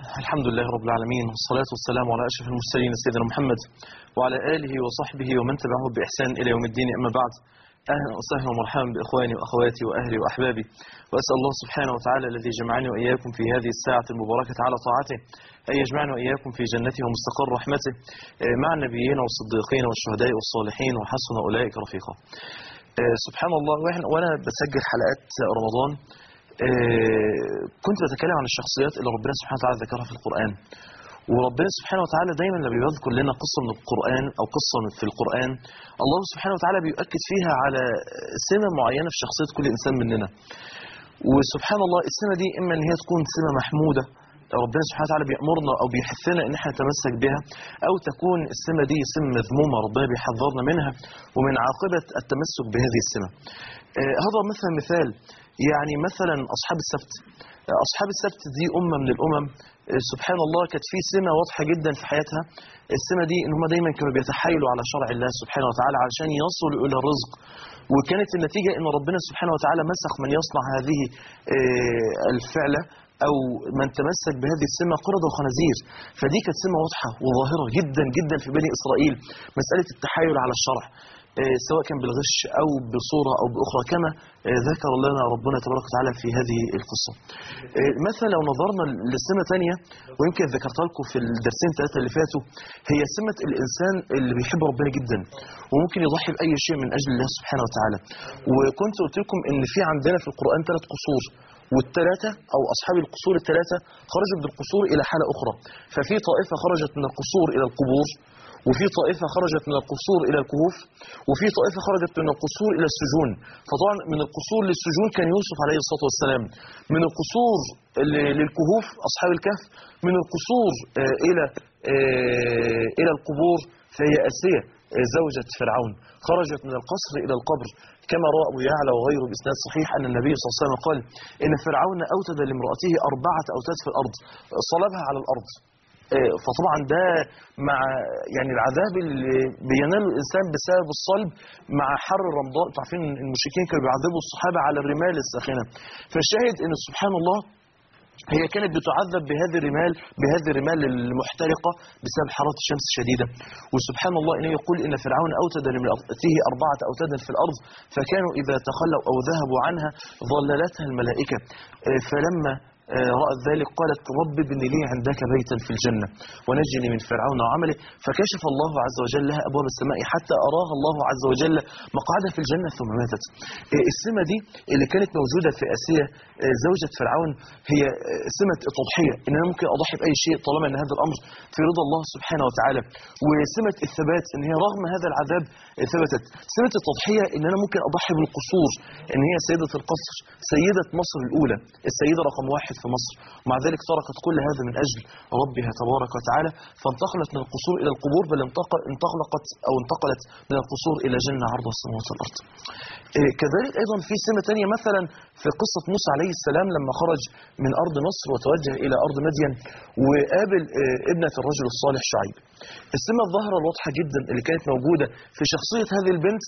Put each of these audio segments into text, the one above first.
الحمد لله رب العالمين والصلاة والسلام على أشرف المرسلين سيدنا محمد وعلى آله وصحبه ومن تبعه بإحسان إلى يوم الدين أما بعد أهلا وسهلا ومرحبا بإخواني وأخواتي وأهلي وأحبابي وأسأل الله سبحانه وتعالى الذي جمعني وإياكم في هذه الساعة المباركة على طاعته أن يجمعنا وإياكم في جنته ومستقر رحمته مع النبيين والصديقين والشهداء والصالحين وحسن أولئك رفيقا سبحان الله وأنا بسجل حلقات رمضان كنت بتكلم عن الشخصيات اللي ربنا سبحانه وتعالى ذكرها في القرآن وربنا سبحانه وتعالى دايما لما بيذكر لنا قصة من القرآن أو قصة في القرآن الله سبحانه وتعالى بيؤكد فيها على سمة معينة في شخصية كل إنسان مننا وسبحان الله السمة دي إما أن هي تكون سمة محمودة ربنا سبحانه وتعالى بيأمرنا أو بيحثنا إن احنا نتمسك بها أو تكون السمة دي سمة مذمومة ربنا بيحذرنا منها ومن عاقبة التمسك بهذه السمة آه هذا مثلا مثال يعني مثلا أصحاب السبت أصحاب السبت دي أمة من الأمم سبحان الله كانت في سمة واضحة جدا في حياتها السمة دي إن هم دايما كانوا بيتحايلوا على شرع الله سبحانه وتعالى علشان يصلوا إلى الرزق وكانت النتيجة إن ربنا سبحانه وتعالى مسخ من يصنع هذه الفعلة أو من تمسك بهذه السمة قردة وخنازير فدي كانت سمة واضحة وظاهرة جدا جدا في بني إسرائيل مسألة التحايل على الشرع سواء كان بالغش أو بصورة أو بأخرى كما ذكر لنا ربنا تبارك وتعالى في هذه القصة مثلا لو نظرنا لسمة ثانية ويمكن ذكرتها لكم في الدرسين ثلاثة اللي فاتوا هي سمة الإنسان اللي بيحب ربنا جدا وممكن يضحي بأي شيء من أجل الله سبحانه وتعالى وكنت قلت لكم إن في عندنا في القرآن ثلاث قصور والثلاثة أو أصحاب القصور الثلاثة خرجوا من القصور إلى حالة أخرى ففي طائفة خرجت من القصور إلى القبور وفي طائفة خرجت من القصور إلى الكهوف وفي طائفة خرجت من القصور إلى السجون فطبعا من القصور للسجون كان يوسف عليه الصلاة والسلام من القصور للكهوف أصحاب الكهف من القصور إلى إلى القبور فهي آسية زوجة فرعون خرجت من القصر إلى القبر كما روى أبو يعلى وغيره بإسناد صحيح أن النبي صلى الله عليه وسلم قال إن فرعون أوتد لامرأته أربعة أوتاد في الأرض صلبها على الأرض فطبعا ده مع يعني العذاب اللي بيناله الانسان بسبب الصلب مع حر رمضان عارفين المشركين كانوا بيعذبوا الصحابه على الرمال الساخنه فالشاهد ان سبحان الله هي كانت بتعذب بهذه الرمال بهذه الرمال المحترقة بسبب حرارة الشمس الشديدة وسبحان الله إنه يقول إن فرعون أوتد لامرأته أربعة أوتاد في الأرض فكانوا إذا تخلوا أو ذهبوا عنها ظللتها الملائكة فلما رأت ذلك قالت رب ابن لي عندك بيتا في الجنة ونجني من فرعون وعمله فكشف الله عز وجل لها أبواب السماء حتى أراها الله عز وجل مقعدها في الجنة ثم ماتت السمة دي اللي كانت موجودة في آسيا زوجة فرعون هي سمة التضحية إن أنا ممكن أضحي بأي شيء طالما أن هذا الأمر في رضا الله سبحانه وتعالى وسمة الثبات إن هي رغم هذا العذاب ثبتت سمة التضحية إن أنا ممكن أضحي بالقصور إن هي سيدة القصر سيدة مصر الأولى السيدة رقم واحد في مصر ومع ذلك تركت كل هذا من أجل ربها تبارك وتعالى فانتقلت من القصور إلى القبور بل انطلقت أو انتقلت من القصور إلى جنة عرض السماوات والأرض كذلك أيضا في سمة ثانية مثلا في قصة موسى عليه السلام لما خرج من أرض مصر وتوجه إلى أرض مدين وقابل ابنة الرجل الصالح شعيب السمة الظاهرة الواضحة جدا اللي كانت موجودة في شخصية هذه البنت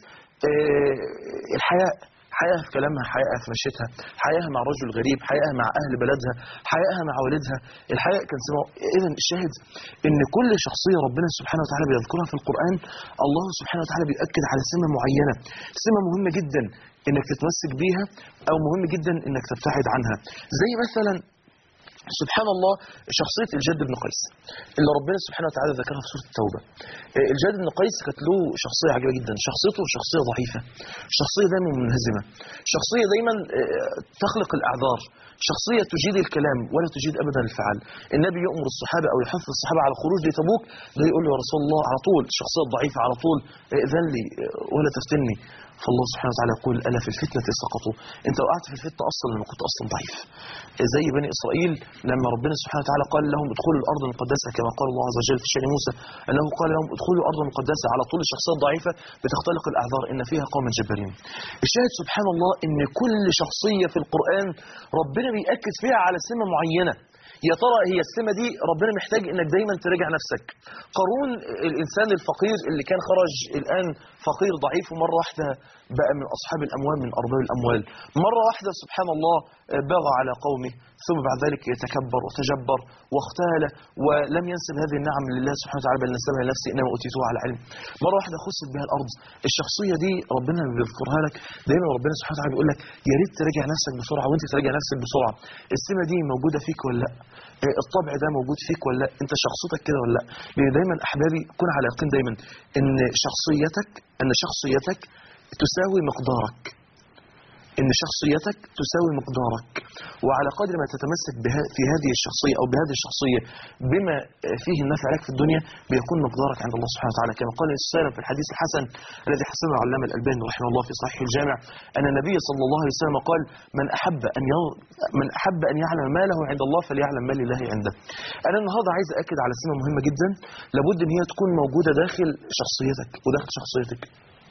الحياء حياها في كلامها حياها في مشيتها حياها مع رجل غريب حياها مع أهل بلدها حياها مع والدها الحياء كان سمع إذا الشاهد إن كل شخصية ربنا سبحانه وتعالى بيذكرها في القرآن الله سبحانه وتعالى بيأكد على سمة معينة سمة مهمة جدا إنك تتمسك بيها أو مهم جدا إنك تبتعد عنها زي مثلا سبحان الله شخصية الجد بن قيس اللي ربنا سبحانه وتعالى ذكرها في سورة التوبة الجد بن قيس كانت له شخصية عجيبة جدا شخصيته شخصية ضعيفة شخصية دايما منهزمة شخصية دايما تخلق الأعذار شخصية تجيد الكلام ولا تجيد أبدا الفعل النبي يؤمر الصحابة أو يحث الصحابة على الخروج لتبوك ده يقول له يا رسول الله على طول الشخصية الضعيفة على طول ائذن لي ولا تفتني فالله سبحانه وتعالى يقول ألا في الفتنة سقطوا أنت وقعت في الفتنة أصلا لما كنت أصلا ضعيف زي بني إسرائيل لما ربنا سبحانه وتعالى قال لهم ادخلوا الأرض المقدسة كما قال الله عز وجل في شأن موسى أنه قال لهم ادخلوا الأرض المقدسة على طول الشخصية الضعيفة بتختلق الأعذار إن فيها قوم جبارين الشاهد سبحان الله إن كل شخصية في القرآن ربنا بيأكد فيها على سمة معينة يا ترى هي السمة دي ربنا محتاج انك دايما تراجع نفسك قارون الانسان الفقير اللي كان خرج الان فقير ضعيف ومرة واحدة بقى من أصحاب الأموال من أرباب الأموال مرة واحدة سبحان الله آه، بغى على قومه ثم بعد ذلك يتكبر وتجبر واختال ولم ينسب هذه النعم لله سبحانه وتعالى بل نسبها لنفسه إنما أوتيته على علم مرة واحدة خسف بها الأرض الشخصية دي ربنا بيذكرها لك دايما ربنا سبحانه وتعالى بيقول لك يا ريت تراجع نفسك بسرعة وانت تراجع نفسك بسرعة السمة دي موجودة فيك ولا لا آه، الطبع ده موجود فيك ولا لا انت شخصيتك كده ولا لا لان دايما احبابي كن على يقين دايما ان شخصيتك ان شخصيتك تساوي مقدارك ان شخصيتك تساوي مقدارك وعلى قدر ما تتمسك بها في هذه الشخصيه او بهذه الشخصيه بما فيه النفع لك في الدنيا بيكون مقدارك عند الله سبحانه وتعالى كما قال السلام في الحديث الحسن الذي حسنه العلامه الالباني رحمه الله في صحيح الجامع ان النبي صلى الله عليه وسلم قال من احب ان يو... من احب ان يعلم ما له عند الله فليعلم ما لله عنده. انا النهارده عايز اكد على سمه مهمه جدا لابد ان هي تكون موجوده داخل شخصيتك وداخل شخصيتك.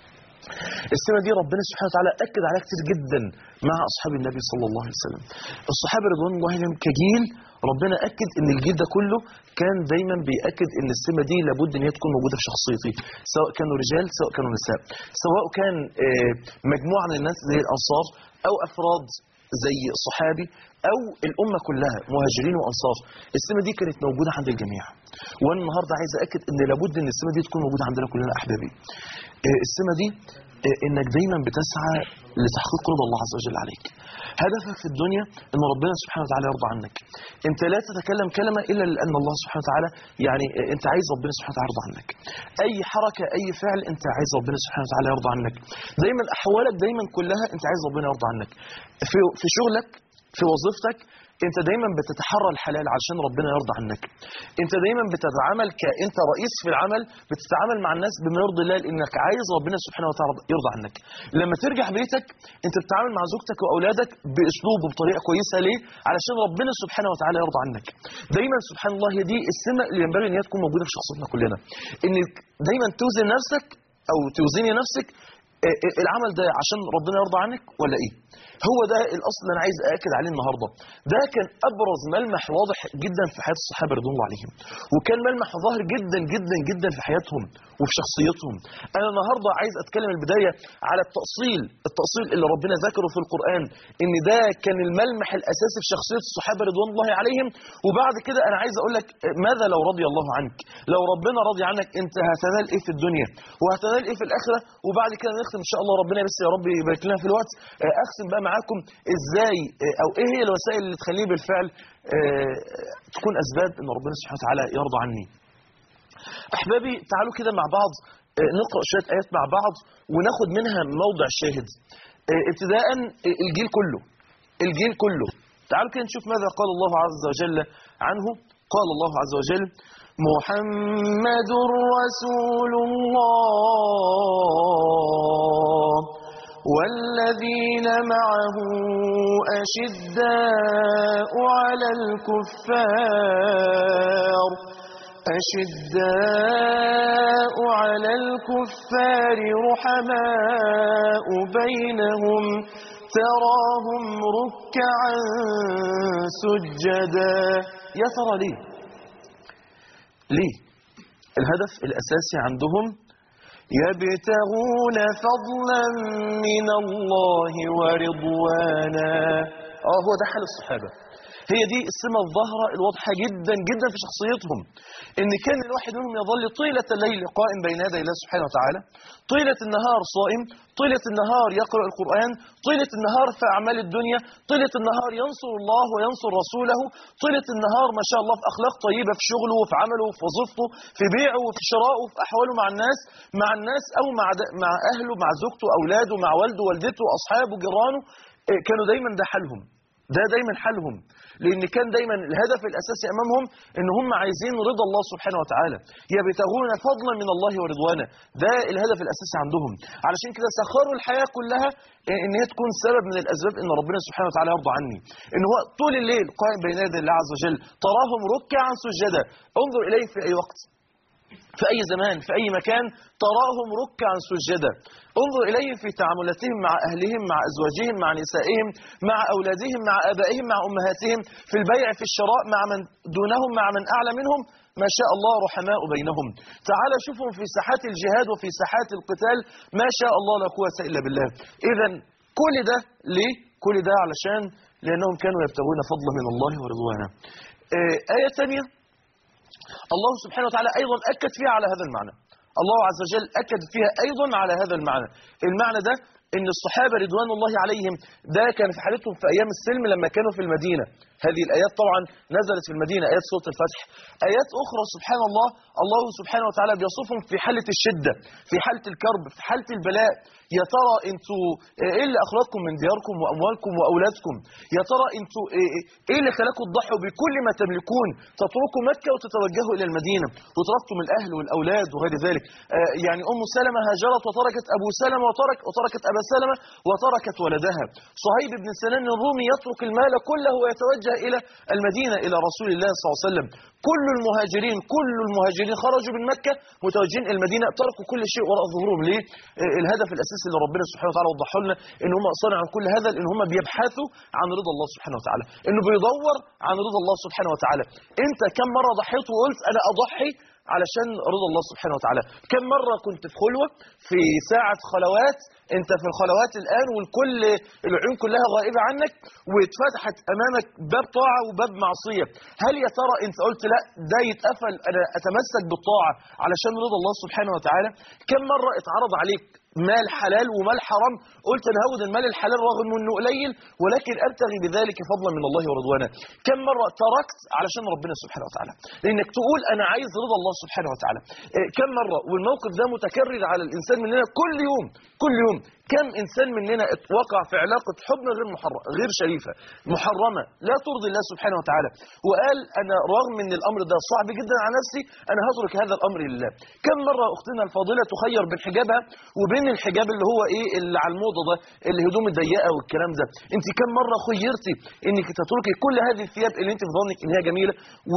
السمة دي ربنا سبحانه وتعالى أكد عليها كتير جدا مع أصحاب النبي صلى الله عليه وسلم الصحابة رضوان الله عليهم كجيل ربنا أكد إن الجيل ده كله كان دايما بيأكد إن السمة دي لابد إن هي تكون موجودة في شخصيتي سواء كانوا رجال سواء كانوا نساء سواء كان آه، مجموعة من الناس زي الأنصار أو أفراد زي صحابي أو الأمة كلها مهاجرين وأنصار السمة دي كانت موجودة عند الجميع وأنا النهاردة عايز أكد إن لابد إن السمة دي تكون موجودة عندنا كلنا أحبابي آه، السمة دي آه، إنك دايما بتسعى لتحقيق رضا الله عز وجل عليك هدفك في الدنيا ان ربنا سبحانه وتعالى يرضى عنك انت لا تتكلم كلمه الا لان الله سبحانه وتعالى يعني آه، انت عايز ربنا سبحانه وتعالى يرضى عنك اي حركه اي فعل انت عايز ربنا سبحانه وتعالى يرضى عنك دايما احوالك دايما كلها انت عايز ربنا يرضى عنك في في شغلك في وظيفتك انت دايما بتتحرى الحلال علشان ربنا يرضى عنك انت دايما بتتعامل كانت رئيس في العمل بتتعامل مع الناس بما يرضي الله لانك عايز ربنا سبحانه وتعالى يرضى عنك لما ترجع بيتك انت بتتعامل مع زوجتك واولادك باسلوب وبطريقه كويسه ليه علشان ربنا سبحانه وتعالى يرضى عنك دايما سبحان الله هي دي السمه اللي ينبغي ان هي تكون موجوده في شخصيتنا كلنا انك دايما توزن نفسك او توزني نفسك اه، اه، العمل ده عشان ربنا يرضى عنك ولا ايه هو ده الاصل اللي انا عايز ااكد عليه النهارده ده كان ابرز ملمح واضح جدا في حياه الصحابه رضوان الله عليهم وكان ملمح ظاهر جدا جدا جدا في حياتهم وفي شخصيتهم انا النهارده عايز اتكلم البدايه على التاصيل التاصيل اللي ربنا ذكره في القران ان ده كان الملمح الاساسي في شخصيه الصحابه رضوان الله عليهم وبعد كده انا عايز اقول لك ماذا لو رضي الله عنك لو ربنا راضي عنك انت هتنال ايه في الدنيا وهتنال ايه في الاخره وبعد كده نختم ان شاء الله ربنا بس يا رب يبارك لنا في الوقت آه، اقسم بقى معاكم ازاي آه، او ايه هي الوسائل اللي تخليني بالفعل آه، تكون اسباب ان ربنا سبحانه وتعالى يرضى عني احبابي تعالوا كده مع بعض آه، نقرا شويه ايات مع بعض وناخد منها موضع شاهد آه، ابتداء آه، الجيل كله الجيل كله تعالوا كده نشوف ماذا قال الله عز وجل عنه قال الله عز وجل محمد رسول الله والذين معه أشداء على الكفار أشداء على الكفار رحماء بينهم تراهم ركعا سجدا يا ترى ليه ليه الهدف الأساسي عندهم يبتغون فضلا من الله ورضوانا اه هو ده حال الصحابة هي دي السمة الظاهرة الواضحة جدا جدا في شخصيتهم ان كان الواحد منهم يظل طيلة الليل قائم بين يدي الله سبحانه وتعالى طيلة النهار صائم طيلة النهار يقرأ القرآن طيلة النهار في أعمال الدنيا طيلة النهار ينصر الله وينصر رسوله طيلة النهار ما شاء الله في أخلاق طيبة في شغله وفي عمله وفي وظيفته في بيعه وفي شرائه وفي أحواله مع الناس مع الناس أو مع, د- مع أهله مع زوجته أولاده مع والده والدته أصحابه جيرانه إيه، كانوا دايما ده حالهم ده دايما حالهم لان كان دايما الهدف الاساسي امامهم ان هم عايزين رضا الله سبحانه وتعالى يبتغون فضلا من الله ورضوانه ده الهدف الاساسي عندهم علشان كده سخروا الحياه كلها ان هي تكون سبب من الاسباب ان ربنا سبحانه وتعالى يرضى عني ان هو طول الليل قائم بين يدي الله عز وجل تراهم ركعا سجدا انظر اليه في اي وقت في أي زمان في أي مكان تراهم ركعا سجدا انظر إليهم في تعاملاتهم مع أهلهم مع أزواجهم مع نسائهم مع أولادهم مع آبائهم مع أمهاتهم في البيع في الشراء مع من دونهم مع من أعلى منهم ما شاء الله رحماء بينهم تعال شوفهم في ساحات الجهاد وفي ساحات القتال ما شاء الله لا قوة إلا بالله إذا كل ده ليه؟ كل ده علشان لأنهم كانوا يبتغون فضلا من الله ورضوانه آه، آية ثانية الله سبحانه وتعالى أيضا أكد فيها على هذا المعنى الله عز وجل أكد فيها أيضا على هذا المعنى المعنى ده ان الصحابة رضوان الله عليهم ده كان في حالتهم في أيام السلم لما كانوا في المدينة هذه الآيات طبعا نزلت في المدينة آيات سورة الفتح آيات أخرى سبحان الله الله سبحانه وتعالى بيصفهم في حالة الشدة في حالة الكرب في حالة البلاء يا ترى انتوا ايه اللي اخرجكم من دياركم واموالكم واولادكم يا ترى انتوا ايه اللي خلاكم تضحوا بكل ما تملكون تتركوا مكه وتتوجهوا الى المدينه وتركتم الاهل والاولاد وغير ذلك آه يعني ام سلمه هاجرت وتركت ابو سلمه وترك وتركت ابا سلمه وتركت ولدها صهيب بن سنان الرومي يترك المال كله ويتوجه الى المدينه الى رسول الله صلى الله عليه وسلم كل المهاجرين كل المهاجرين خرجوا من مكة متوجهين المدينة تركوا كل شيء وراء ظهورهم ليه الهدف الأساسي اللي ربنا سبحانه وتعالى وضحه لنا ان هم صنعوا كل هذا لان هم بيبحثوا عن رضا الله سبحانه وتعالى انه بيدور عن رضا الله سبحانه وتعالى انت كم مرة ضحيت وقلت انا اضحي علشان رضا الله سبحانه وتعالى كم مرة كنت في خلوة في ساعة خلوات انت في الخلوات الآن والكل العيون كلها غائبة عنك واتفتحت أمامك باب طاعة وباب معصية هل يا ترى انت قلت لا ده يتقفل أنا أتمسك بالطاعة علشان رضا الله سبحانه وتعالى كم مرة اتعرض عليك مال حلال ومال حرام قلت انا هاخد المال الحلال رغم انه قليل ولكن ابتغي بذلك فضلا من الله ورضوانه كم مره تركت علشان ربنا سبحانه وتعالى لانك تقول انا عايز رضا الله سبحانه وتعالى كم مره والموقف ده متكرر على الانسان مننا كل يوم كل يوم كم انسان مننا وقع في علاقه حب غير محرم غير شريفه محرمه لا ترضي الله سبحانه وتعالى وقال انا رغم ان الامر ده صعب جدا على نفسي انا هترك هذا الامر لله كم مره اختنا الفاضله تخير بين حجابها وبين الحجاب اللي هو ايه اللي على الموضه ده الهدوم الضيقه والكلام ده انت كم مره خيرتي انك تتركي كل هذه الثياب اللي انت في ظنك ان هي جميله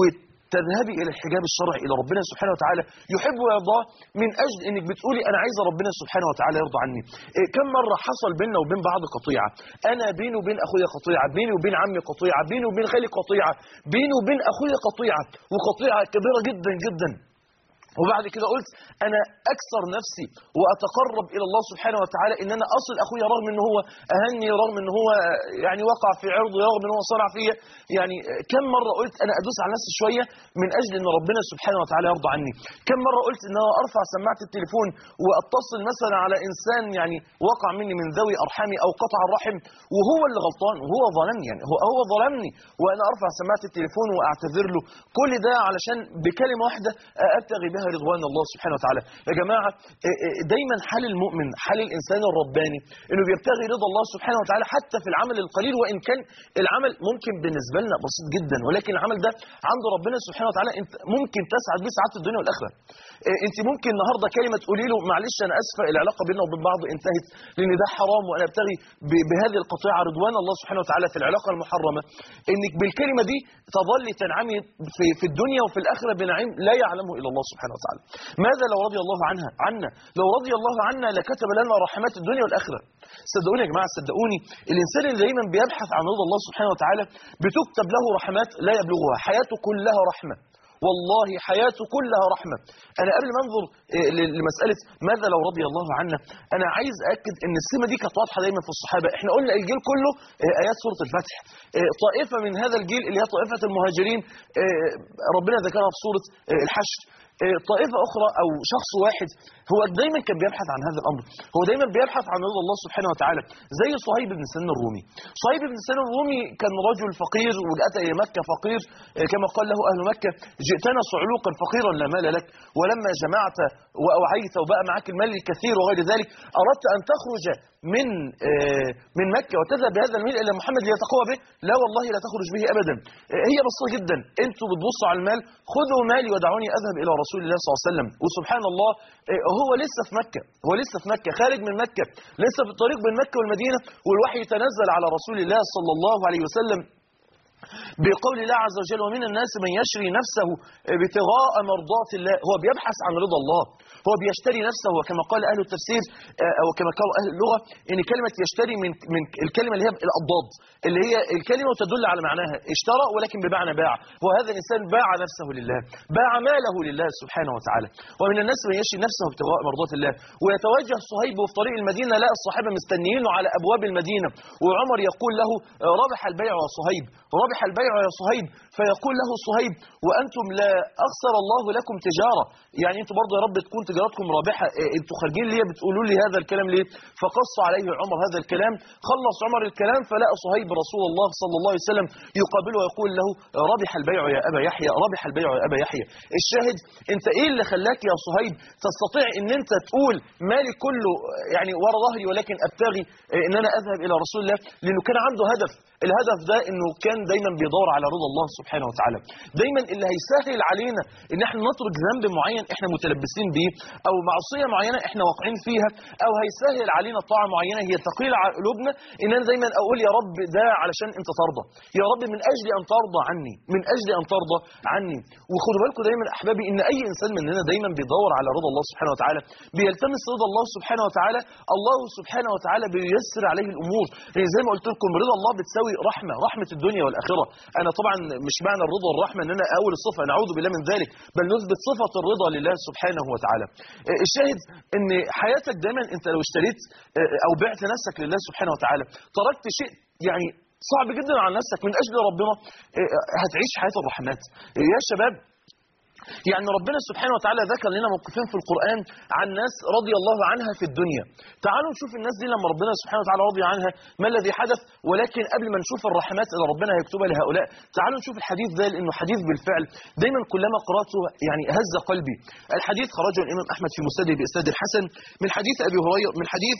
تذهبي الى الحجاب الشرعي الى ربنا سبحانه وتعالى يحب ويرضاه من اجل انك بتقولي انا عايزه ربنا سبحانه وتعالى يرضى عني إيه كم مره حصل بيننا وبين بعض قطيعه انا بيني وبين اخويا قطيعه بيني وبين عمي قطيعه بيني وبين خالي قطيعه بيني وبين اخويا قطيعه وقطيعه كبيره جدا جدا وبعد كده قلت انا اكثر نفسي واتقرب الى الله سبحانه وتعالى ان انا اصل اخويا رغم ان هو اهني رغم ان هو يعني وقع في عرضي رغم ان هو صنع فيا يعني كم مره قلت انا ادوس على نفسي شويه من اجل ان ربنا سبحانه وتعالى يرضى عني كم مره قلت ان انا ارفع سماعه التليفون واتصل مثلا على انسان يعني وقع مني من ذوي ارحامي او قطع الرحم وهو اللي غلطان وهو ظلمني يعني هو هو ظلمني وانا ارفع سماعه التليفون واعتذر له كل ده علشان بكلمه واحده ابتغي بها رضوان الله سبحانه وتعالى يا جماعة دايما حال المؤمن حال الإنسان الرباني إنه بيبتغي رضا الله سبحانه وتعالى حتى في العمل القليل وإن كان العمل ممكن بالنسبة لنا بسيط جدا ولكن العمل ده عند ربنا سبحانه وتعالى انت ممكن تسعد به سعادة الدنيا والآخرة انت ممكن النهارده كلمه تقولي له معلش انا اسفه العلاقه بيننا وبين بعض انتهت لان ده حرام وانا ابتغي بهذه القطيعه رضوان الله سبحانه وتعالى في العلاقه المحرمه انك بالكلمه دي تظلي تنعمي في, في الدنيا وفي الاخره بنعيم لا يعلمه الا الله سبحانه وتعالى ماذا لو رضي الله عنها عنا لو رضي الله عنا لكتب لنا رحمات الدنيا والاخره صدقوني يا جماعه صدقوني الانسان اللي دايما بيبحث عن رضا الله سبحانه وتعالى بتكتب له رحمات لا يبلغها حياته كلها رحمه والله حياته كلها رحمة أنا قبل ما أنظر لمسألة ماذا لو رضي الله عنا أنا عايز أكد أن السمة دي كانت واضحة دائما في الصحابة إحنا قلنا الجيل كله آيات سورة الفتح طائفة من هذا الجيل اللي هي طائفة المهاجرين ربنا ذكرها في سورة الحشر طائفة أخرى أو شخص واحد هو دايما كان بيبحث عن هذا الأمر هو دايما بيبحث عن رضا الله سبحانه وتعالى زي صهيب بن سنان الرومي صهيب بن سنان الرومي كان رجل فقير وأتى إلى مكة فقير كما قال له أهل مكة جئتنا صعلوقا فقيرا لا مال لك ولما جمعت وأوعيت وبقى معك المال الكثير وغير ذلك أردت أن تخرج من من مكة وتذهب بهذا المال إلى محمد ليتقوى به لا والله لا تخرج به أبدا هي بسيطة جدا أنتوا بتبصوا على المال خذوا مالي ودعوني أذهب إلى رسول الله صلى الله عليه وسلم وسبحان الله هو لسه في مكة هو لسه في مكة خارج من مكة لسه في الطريق بين مكة والمدينة والوحي يتنزل على رسول الله صلى الله عليه وسلم بقول الله عز وجل ومن الناس من يشري نفسه ابتغاء مرضات الله هو بيبحث عن رضا الله هو بيشتري نفسه وكما قال أهل التفسير آه، أو كما قال أهل اللغة إن كلمة يشتري من من الكلمة اللي هي الأضداد اللي هي الكلمة تدل على معناها اشترى ولكن بمعنى باع وهذا الإنسان باع نفسه لله باع ماله لله سبحانه وتعالى ومن الناس من يشري نفسه ابتغاء مرضات الله ويتوجه صهيب في طريق المدينة لقى الصحابة مستنيينه على أبواب المدينة وعمر يقول له آه، ربح البيع يا صهيب ربح البيع يا صهيب فيقول له صهيب وأنتم لا أخسر الله لكم تجارة يعني أنتم برضه يا رب تكون تجارتكم رابحة إيه، أنتم خارجين ليه بتقولوا لي هذا الكلام ليه فقص عليه عمر هذا الكلام خلص عمر الكلام فلقى صهيب رسول الله صلى الله عليه وسلم يقابله ويقول له ربح البيع يا أبا يحيى ربح البيع يا أبا يحيى الشاهد أنت إيه اللي خلاك يا صهيب تستطيع أن أنت تقول مالي كله يعني ورا ظهري ولكن أبتغي إيه، أن أنا أذهب إلى رسول الله لأنه كان عنده هدف الهدف ده انه كان دايما بيدور على رضا الله سبحانه وتعالى دايما اللي هيسهل علينا ان احنا نترك ذنب معين احنا متلبسين بيه او معصيه معينه احنا واقعين فيها او هيسهل علينا طاعه معينه هي ثقيله على قلوبنا ان انا دايما اقول يا رب ده علشان انت ترضى يا رب من اجل ان ترضى عني من اجل ان ترضى عني وخدوا بالكم دايما احبابي ان اي انسان مننا دايما بيدور على رضا الله سبحانه وتعالى بيلتمس رضا الله سبحانه وتعالى الله سبحانه وتعالى بييسر عليه الامور يعني زي ما قلت لكم رضا الله بتساوي رحمه رحمه الدنيا والاخره انا طبعا مش معنى الرضا والرحمه ان انا اول الصفه نعوذ بالله من ذلك بل نثبت صفه الرضا لله سبحانه وتعالى آه، الشاهد ان حياتك دايما انت لو اشتريت آه، او بعت نفسك لله سبحانه وتعالى تركت شيء يعني صعب جدا على نفسك من اجل ربنا آه، هتعيش حياه الرحمات يا شباب يعني ربنا سبحانه وتعالى ذكر لنا موقفين في القرآن عن ناس رضي الله عنها في الدنيا تعالوا نشوف الناس دي لما ربنا سبحانه وتعالى رضي عنها ما الذي حدث ولكن قبل ما نشوف الرحمات اللي ربنا هيكتبها لهؤلاء تعالوا نشوف الحديث ده لأنه حديث بالفعل دايما كلما قرأته يعني هز قلبي الحديث خرجه الإمام أحمد في مسنده بإسناد الحسن من حديث أبي هريرة من حديث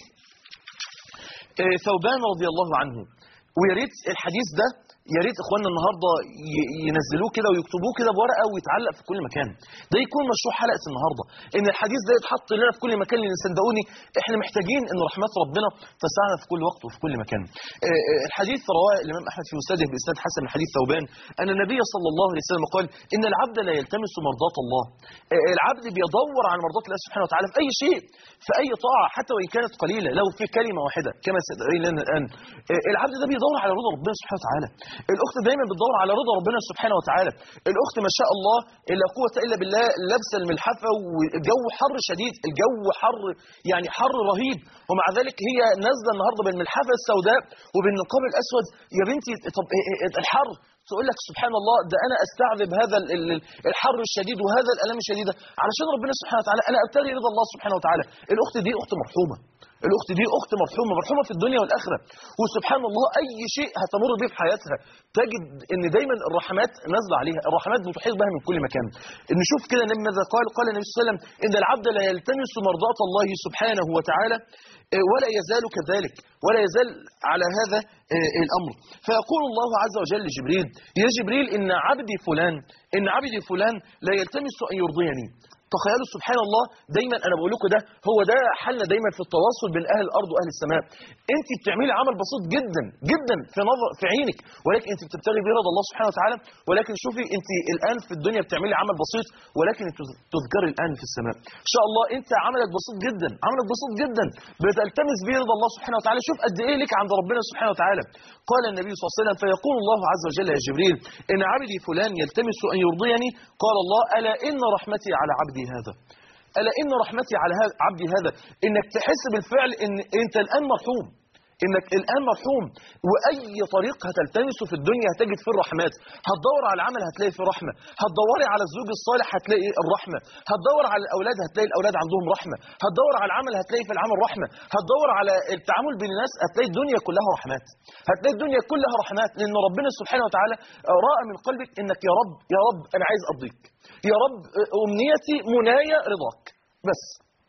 آه، ثوبان رضي الله عنه ويا ريت الحديث ده يا ريت اخواننا النهارده ي- ينزلوه كده ويكتبوه كده بورقه ويتعلق في كل مكان ده يكون مشروع حلقه النهارده ان الحديث ده يتحط لنا في كل مكان لان صدقوني احنا محتاجين ان رحمات ربنا تسعنا في كل وقت وفي كل مكان آه، آه، الحديث رواه الامام احمد في مسنده باسناد حسن من حديث ثوبان ان النبي صلى الله عليه وسلم قال ان العبد لا يلتمس مرضات الله آه، العبد بيدور على مرضات الله سبحانه وتعالى في اي شيء في اي طاعه حتى وان كانت قليله لو في كلمه واحده كما سترين لنا الان آه، العبد ده بيدور على رضا ربنا سبحانه وتعالى الاخت دايما بتدور على رضا ربنا سبحانه وتعالى الاخت ما شاء الله لا قوه الا بالله لابسه الملحفه والجو حر شديد الجو حر يعني حر رهيب ومع ذلك هي نازله النهارده بالملحفه السوداء وبالنقاب الاسود يا بنتي طب إيه- إيه الحر تقول لك سبحان الله ده انا استعذب هذا ال- ال- الحر الشديد وهذا الالم الشديد علشان ربنا سبحانه وتعالى انا ابتغي رضا الله سبحانه وتعالى الاخت دي اخت مرحومه الاخت دي اخت مرحومه مرحومه في الدنيا والاخره وسبحان الله اي شيء هتمر به في حياتها تجد ان دايما الرحمات نازله عليها الرحمات بتحيط بها من كل مكان نشوف كده النبي ماذا قال قال النبي صلى الله عليه وسلم ان العبد لا يلتمس مرضات الله سبحانه وتعالى آه، ولا يزال كذلك ولا يزال على هذا آه، الامر فيقول الله عز وجل لجبريل يا جبريل ان عبدي فلان ان عبدي فلان لا يلتمس ان يرضيني تخيلوا سبحان الله دايما انا بقول لكم ده هو ده حلنا دايما في التواصل بين اهل الارض واهل السماء انت بتعملي عمل بسيط جدا جدا في نظر في عينك ولكن انت بتبتغي به رضا الله سبحانه وتعالى ولكن شوفي انت الان في الدنيا بتعملي عمل بسيط ولكن انت تذكري الان في السماء ان شاء الله انت عملك بسيط جدا عملك بسيط جدا بتلتمس به رضا الله سبحانه وتعالى شوف قد ايه لك عند ربنا سبحانه وتعالى قال النبي صلى الله عليه وسلم فيقول الله عز وجل يا جبريل ان عبدي فلان يلتمس ان يرضيني قال الله الا ان رحمتي على عبدي هذا ألا إن رحمتي على هذا عبدي هذا إنك تحس بالفعل إن أنت الآن مرحوم إنك الآن مرحوم وأي طريق هتلتمسه في الدنيا هتجد فيه الرحمات هتدور على العمل هتلاقي فيه رحمة هتدوري على الزوج الصالح هتلاقي الرحمة هتدور على الأولاد هتلاقي الأولاد عندهم رحمة هتدور على العمل هتلاقي في العمل رحمة هتدور على التعامل بين الناس هتلاقي الدنيا كلها رحمات هتلاقي الدنيا كلها رحمات لأن ربنا سبحانه وتعالى رأى من قلبك إنك يا رب يا رب أنا عايز أرضيك يا رب أمنيتي منايا رضاك بس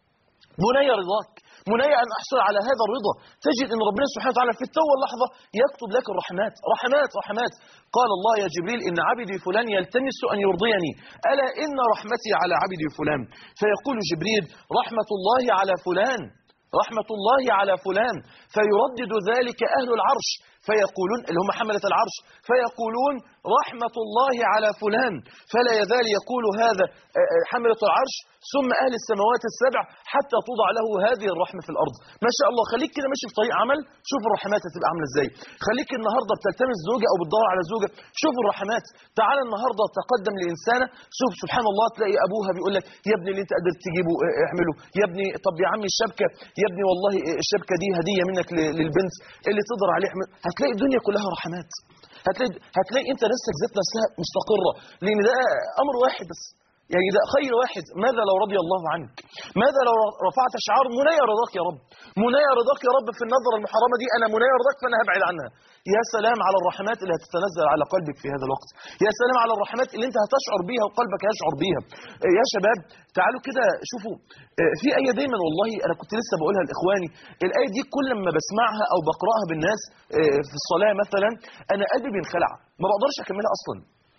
منايا رضاك منايا أن أحصل على هذا الرضا تجد أن ربنا سبحانه وتعالى في التو اللحظة يكتب لك الرحمات رحمات رحمات قال الله يا جبريل إن عبدي فلان يلتمس أن يرضيني ألا إن رحمتي على عبدي فلان فيقول جبريل رحمة الله على فلان رحمة الله على فلان فيردد ذلك أهل العرش فيقولون اللي هم حملة العرش فيقولون رحمة الله على فلان فلا يزال يقول هذا آه، آه، حملة العرش ثم أهل السماوات السبع حتى توضع له هذه الرحمة في الأرض ما شاء الله خليك كده ماشي في طريق عمل شوف الرحمات هتبقى عاملة ازاي خليك النهاردة بتلتمس زوجة أو بتدور على زوجة شوف الرحمات تعال النهاردة تقدم لإنسانة شوف سبحان الله تلاقي أبوها بيقول لك يا ابني اللي أنت قادر تجيبه آه، اعمله يا ابني طب يا عمي الشبكة يا ابني والله الشبكة دي هدية منك ل- للبنت اللي تقدر عليه اعمل. هتلاقي الدنيا كلها رحمات هتلاقي هتلاقي انت نفسك ذات نفسها مستقره لان ده امر واحد بس يعني ده خير واحد ماذا لو رضي الله عنك ماذا لو رفعت شعار منايا رضاك يا رب منايا رضاك يا رب في النظره المحرمه دي انا منايا رضاك فانا هبعد عنها يا سلام على الرحمات اللي هتتنزل على قلبك في هذا الوقت يا سلام على الرحمات اللي انت هتشعر بيها وقلبك هيشعر بيها يا شباب تعالوا كده شوفوا في ايه دايما والله انا كنت لسه بقولها لاخواني الايه دي كل ما بسمعها او بقراها بالناس في الصلاه مثلا انا قلبي بينخلع ما بقدرش اكملها اصلا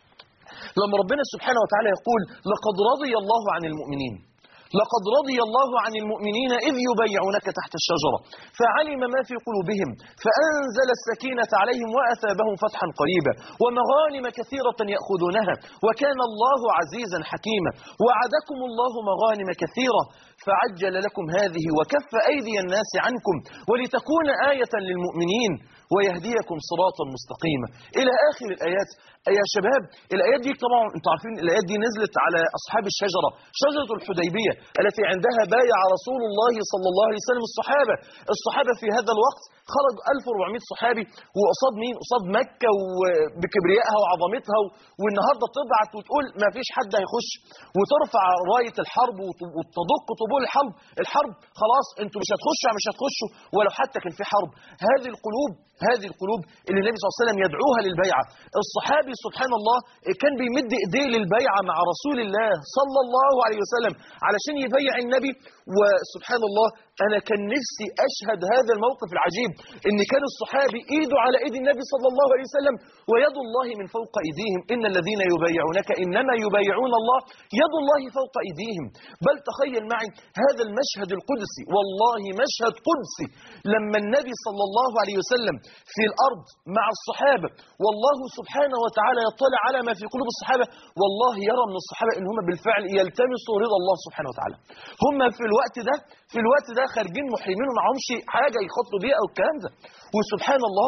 لما ربنا سبحانه وتعالى يقول لقد رضي الله عن المؤمنين لقد رضي الله عن المؤمنين إذ يبيعونك تحت الشجرة فعلم ما في قلوبهم فأنزل السكينة عليهم وأثابهم فتحا قريبا ومغانم كثيرة يأخذونها وكان الله عزيزا حكيما وعدكم الله مغانم كثيرة فعجل لكم هذه وكف أيدي الناس عنكم ولتكون آية للمؤمنين ويهديكم صراطا مستقيما إلى آخر الآيات يا شباب الآيات دي طبعا انتم عارفين الآيات دي نزلت على أصحاب الشجرة شجرة الحديبية التي عندها بايع رسول الله صلى الله عليه وسلم الصحابة الصحابة في هذا الوقت خرج 1400 صحابي وقصاد مين قصاد مكة وبكبريائها وعظمتها والنهاردة تبعت وتقول ما فيش حد هيخش وترفع راية الحرب وتدق طبول الحرب الحرب خلاص انتوا مش هتخشوا مش هتخشوا ولو حتى كان في حرب هذه القلوب هذه القلوب اللي النبي صلى الله عليه وسلم يدعوها للبيعة الصحابي سبحان الله كان بيمد ايديه للبيعة مع رسول الله صلى الله عليه وسلم علشان يبيع النبي وسبحان الله انا كان نفسي اشهد هذا الموقف العجيب ان كان الصحابي ايده على ايد النبي صلى الله عليه وسلم ويد الله من فوق ايديهم ان الذين يبايعونك انما يبايعون الله يد الله فوق ايديهم بل تخيل معي هذا المشهد القدسي والله مشهد قدسي لما النبي صلى الله عليه وسلم في الارض مع الصحابه والله سبحانه وتعالى يطلع على ما في قلوب الصحابه والله يرى من الصحابه ان هم بالفعل يلتمسوا رضا الله سبحانه وتعالى هم في الوقت ده في الوقت ده خارجين محرمين ومعهمش حاجه يخطوا بيها او الكلام ده وسبحان الله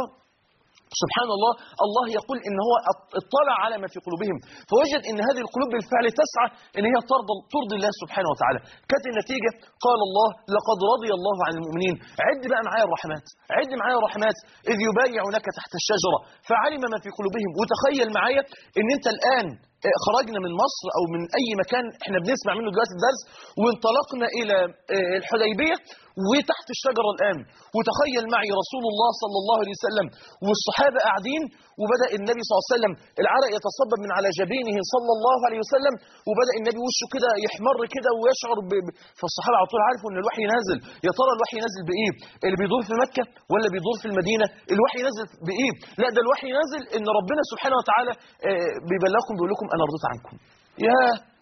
سبحان الله الله يقول ان هو اطلع على ما في قلوبهم فوجد ان هذه القلوب بالفعل تسعى ان هي ترضى ترضي الله سبحانه وتعالى كانت النتيجه قال الله لقد رضي الله عن المؤمنين عد بقى معايا الرحمات عد معايا الرحمات اذ يبايعونك تحت الشجره فعلم ما في قلوبهم وتخيل معايا ان انت الان خرجنا من مصر او من اي مكان احنا بنسمع منه دلوقتي الدرس وانطلقنا الى الحديبيه وتحت الشجره الان وتخيل معي رسول الله صلى الله عليه وسلم والصحابه قاعدين وبدا النبي صلى الله عليه وسلم العرق يتصبب من على جبينه صلى الله عليه وسلم وبدا النبي وشه كده يحمر كده ويشعر ب... فالصحابه على طول عارفوا ان الوحي نازل يا ترى الوحي نازل بايه اللي بيدور في مكه ولا بيدور في المدينه الوحي نازل بايه لا ده الوحي نازل ان ربنا سبحانه وتعالى بيبلغكم بيقول لكم انا رضيت عنكم يا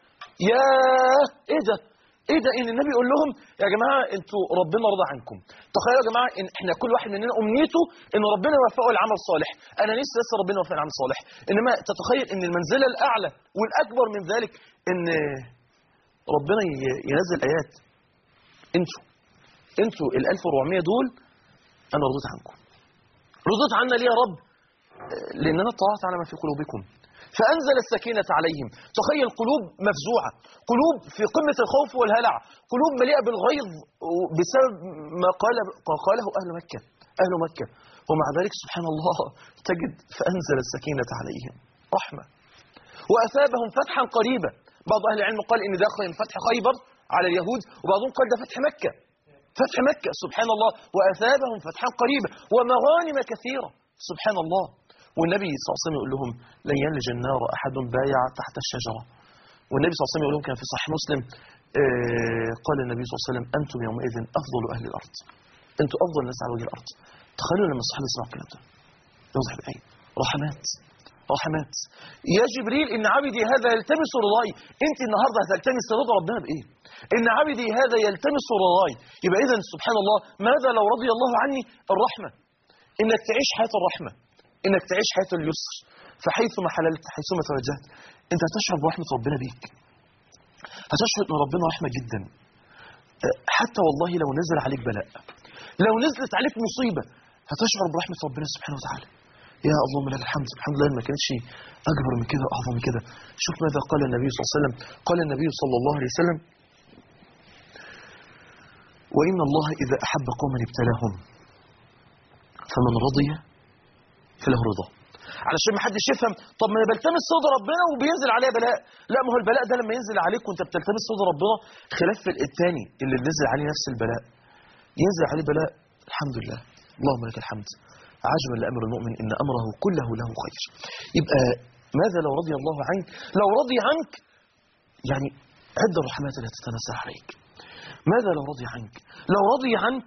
يا ايه ده ايه ده ان النبي يقول لهم يا جماعه انتوا ربنا رضى عنكم تخيلوا يا جماعه ان احنا كل واحد مننا امنيته ان ربنا يوفقه العمل الصالح انا نفسي لسه ربنا يوفقني العمل الصالح انما تتخيل ان المنزله الاعلى والاكبر من ذلك ان ربنا ينزل ايات انتوا انتوا ال 1400 دول انا رضيت عنكم رضيت عنا ليه يا رب لان انا اطلعت على ما في قلوبكم فأنزل السكينة عليهم تخيل قلوب مفزوعة قلوب في قمة الخوف والهلع قلوب مليئة بالغيظ بسبب ما قال قاله أهل مكة أهل مكة ومع ذلك سبحان الله تجد فأنزل السكينة عليهم رحمة وأثابهم فتحا قريبا بعض أهل العلم قال إن ده فتح خيبر على اليهود وبعضهم قال ده فتح مكة فتح مكة سبحان الله وأثابهم فتحا قريبا ومغانم كثيرة سبحان الله والنبي صلى الله عليه وسلم يقول لهم لن يلج النار أحد بايع تحت الشجرة والنبي صلى الله عليه وسلم يقول لهم كان في صحيح مسلم آه قال النبي صلى الله عليه وسلم أنتم يومئذ أفضل أهل الأرض أنتم أفضل الناس على وجه الأرض تخيلوا لما الصحابة يسمعوا الكلام ده يوضح بأي رحمات رحمات يا جبريل إن عبدي هذا يلتمس رضاي أنت النهاردة هتلتمس رضا ربنا بإيه إن عبدي هذا يلتمس رضاي يبقى إذا سبحان الله ماذا لو رضي الله عني الرحمة انك تعيش حياه الرحمه انك تعيش حياه اليسر فحيثما حللت حيثما توجهت انت هتشعر برحمه ربنا بيك هتشعر ان ربنا رحمه جدا أه، حتى والله لو نزل عليك بلاء لو نزلت عليك مصيبه هتشعر برحمه ربنا سبحانه وتعالى يا اللهم لك الحمد الحمد لله ما كانش اكبر من كده واعظم من كده شوف ماذا قال النبي صلى الله عليه وسلم قال النبي صلى الله عليه وسلم وان الله اذا احب قوما ابتلاهم فمن رضي فله رضا علشان ما حدش يفهم طب ما انا بلتمس رضا ربنا وبينزل عليا بلاء لا ما هو البلاء ده لما ينزل عليك وانت بتلتمس رضا ربنا خلاف الثاني اللي نزل عليه نفس البلاء ينزل عليه بلاء الحمد لله اللهم لك الحمد عجبا لامر المؤمن ان امره كله له خير يبقى ماذا لو رضي الله عنك لو رضي عنك يعني عد الرحمات التي تتنزل عليك ماذا لو رضي عنك لو رضي عنك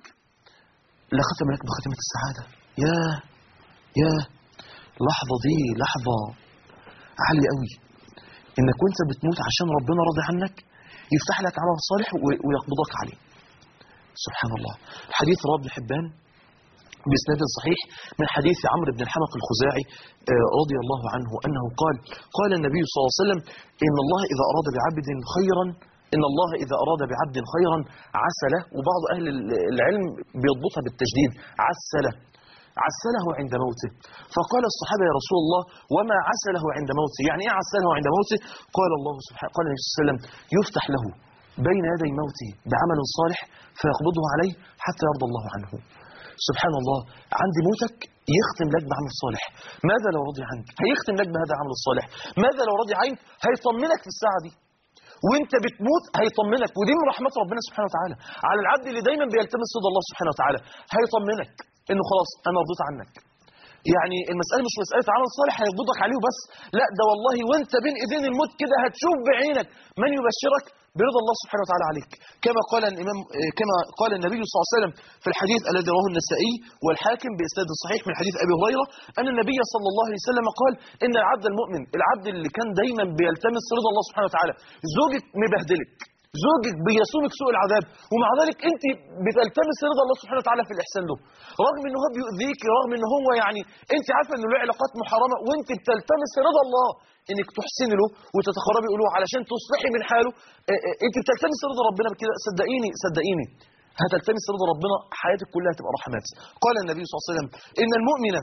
لختم لك بختمة السعادة يا يا لحظة دي لحظة عالية قوي انك وانت بتموت عشان ربنا راضي عنك يفتح لك عمل صالح و- ويقبضك عليه سبحان الله الحديث رواه ابن حبان بإسناد صحيح من حديث عمرو بن الحمق الخزاعي آه، رضي الله عنه أنه قال قال النبي صلى الله عليه وسلم إن الله إذا أراد بعبد خيرا إن الله إذا أراد بعبد خيرا عسله وبعض أهل العلم بيضبطها بالتجديد عسله عسله عند موته فقال الصحابة يا رسول الله وما عسله عند موته يعني إيه عسله عند موته قال الله سبحانه قال النبي صلى الله عليه وسلم يفتح له بين يدي موته بعمل صالح فيقبضه عليه حتى يرضى الله عنه سبحان الله عند موتك يختم لك بعمل صالح ماذا لو رضي عنك هيختم لك بهذا العمل الصالح ماذا لو رضي عنك هيطمنك في الساعة دي وانت بتموت هيطمنك ودي من رحمات ربنا سبحانه وتعالى على العبد اللي دايما بيلتمس رضا الله سبحانه وتعالى هيطمنك انه خلاص انا رضيت عنك يعني المسألة مش مسألة عمل صالح هيقبضك عليه بس لا ده والله وانت بين ايدين الموت كده هتشوف بعينك من يبشرك برضا الله سبحانه وتعالى عليك كما قال الامام كما قال النبي صلى الله عليه وسلم في الحديث الذي رواه النسائي والحاكم باسناد صحيح من حديث ابي هريره ان النبي صلى الله عليه وسلم قال ان العبد المؤمن العبد اللي كان دايما بيلتمس رضا الله سبحانه وتعالى زوجك مبهدلك زوجك بيسومك سوء العذاب ومع ذلك انت بتلتمس رضا الله سبحانه وتعالى في الاحسان له رغم ان هو بيؤذيك رغم ان هو يعني انت عارفه انه له علاقات محرمه وانت بتلتمس رضا الله انك تحسني له وتتقربي له علشان تصلحي من حاله اه اه انت بتلتمس رضا ربنا بكده صدقيني صدقيني هتلتمس رضا ربنا حياتك كلها تبقى رحمات قال النبي صلى الله عليه وسلم ان المؤمن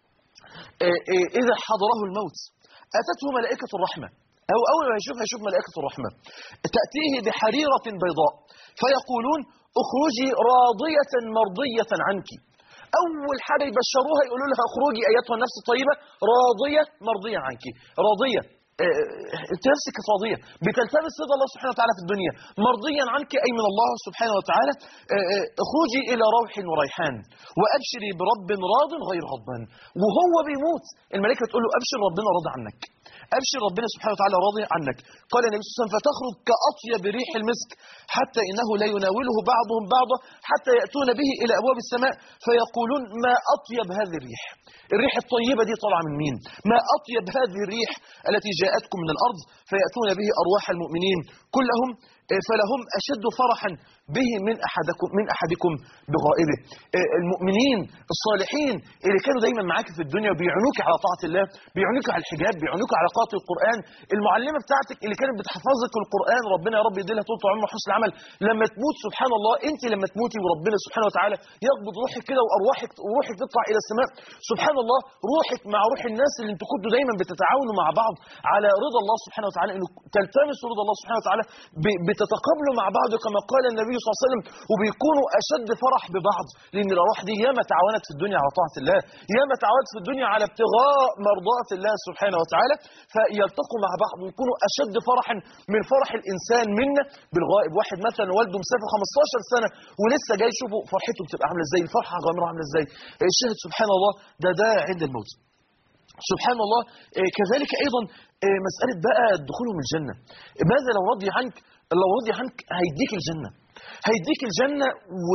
اه اذا حضره الموت اتته ملائكه الرحمه أو أول ما يشوف هيشوف ملائكة الرحمة تأتيه بحريرة بيضاء فيقولون اخرجي راضية مرضية عنك أول حاجة يبشروها يقولوا لها اخرجي أيتها النفس الطيبة راضية مرضية عنك راضية انت نفسك راضية بتلتمس رضا الله سبحانه وتعالى في الدنيا مرضيا عنك أي من الله سبحانه وتعالى اخرجي إلى روح وريحان وأبشري برب راض غير غضبان وهو بيموت الملائكة تقول له أبشر ربنا راضي عنك أبشر ربنا سبحانه وتعالى راضي عنك قال النبي صلى الله عليه وسلم فتخرج كأطيب ريح المسك حتى إنه لا يناوله بعضهم بعضا حتى يأتون به إلى أبواب السماء فيقولون ما أطيب هذه الريح الريح الطيبة دي طالعة من مين ما أطيب هذه الريح التي جاءتكم من الأرض فيأتون به أرواح المؤمنين كلهم فلهم أشد فرحا به من أحدكم من أحدكم بغائبه المؤمنين الصالحين اللي كانوا دايما معاك في الدنيا وبيعونوك على طاعة الله بيعونوك على الحجاب بيعونوك على قراءة القرآن المعلمة بتاعتك اللي كانت بتحفظك القرآن ربنا يا رب يديلها طول عمر حسن العمل لما تموت سبحان الله انت لما تموتي وربنا سبحانه وتعالى يقبض روحك كده وارواحك وروحك تطلع الى السماء سبحان الله روحك مع روح الناس اللي انتوا كنتوا دايما بتتعاونوا مع بعض على رضا الله سبحانه وتعالى انه تلتمسوا رضا الله سبحانه وتعالى بتتقابلوا مع بعض كما قال النبي صلى الله عليه وسلم وبيكونوا اشد فرح ببعض لان الارواح دي ياما تعاونت في الدنيا على طاعه الله ياما تعاونت في الدنيا على ابتغاء مرضات الله سبحانه وتعالى فيلتقوا مع بعض ويكونوا اشد فرحا من فرح الانسان منا بالغائب واحد مثلا والده مسافر 15 سنه ولسه جاي يشوفه فرحته بتبقى عامله ازاي الفرحه غامره عامله ازاي الشاهد سبحان الله ده ده عند الموت سبحان الله كذلك ايضا مساله بقى دخولهم الجنه ماذا لو رضي عنك لو رضي عنك هيديك الجنه هيديك الجنه و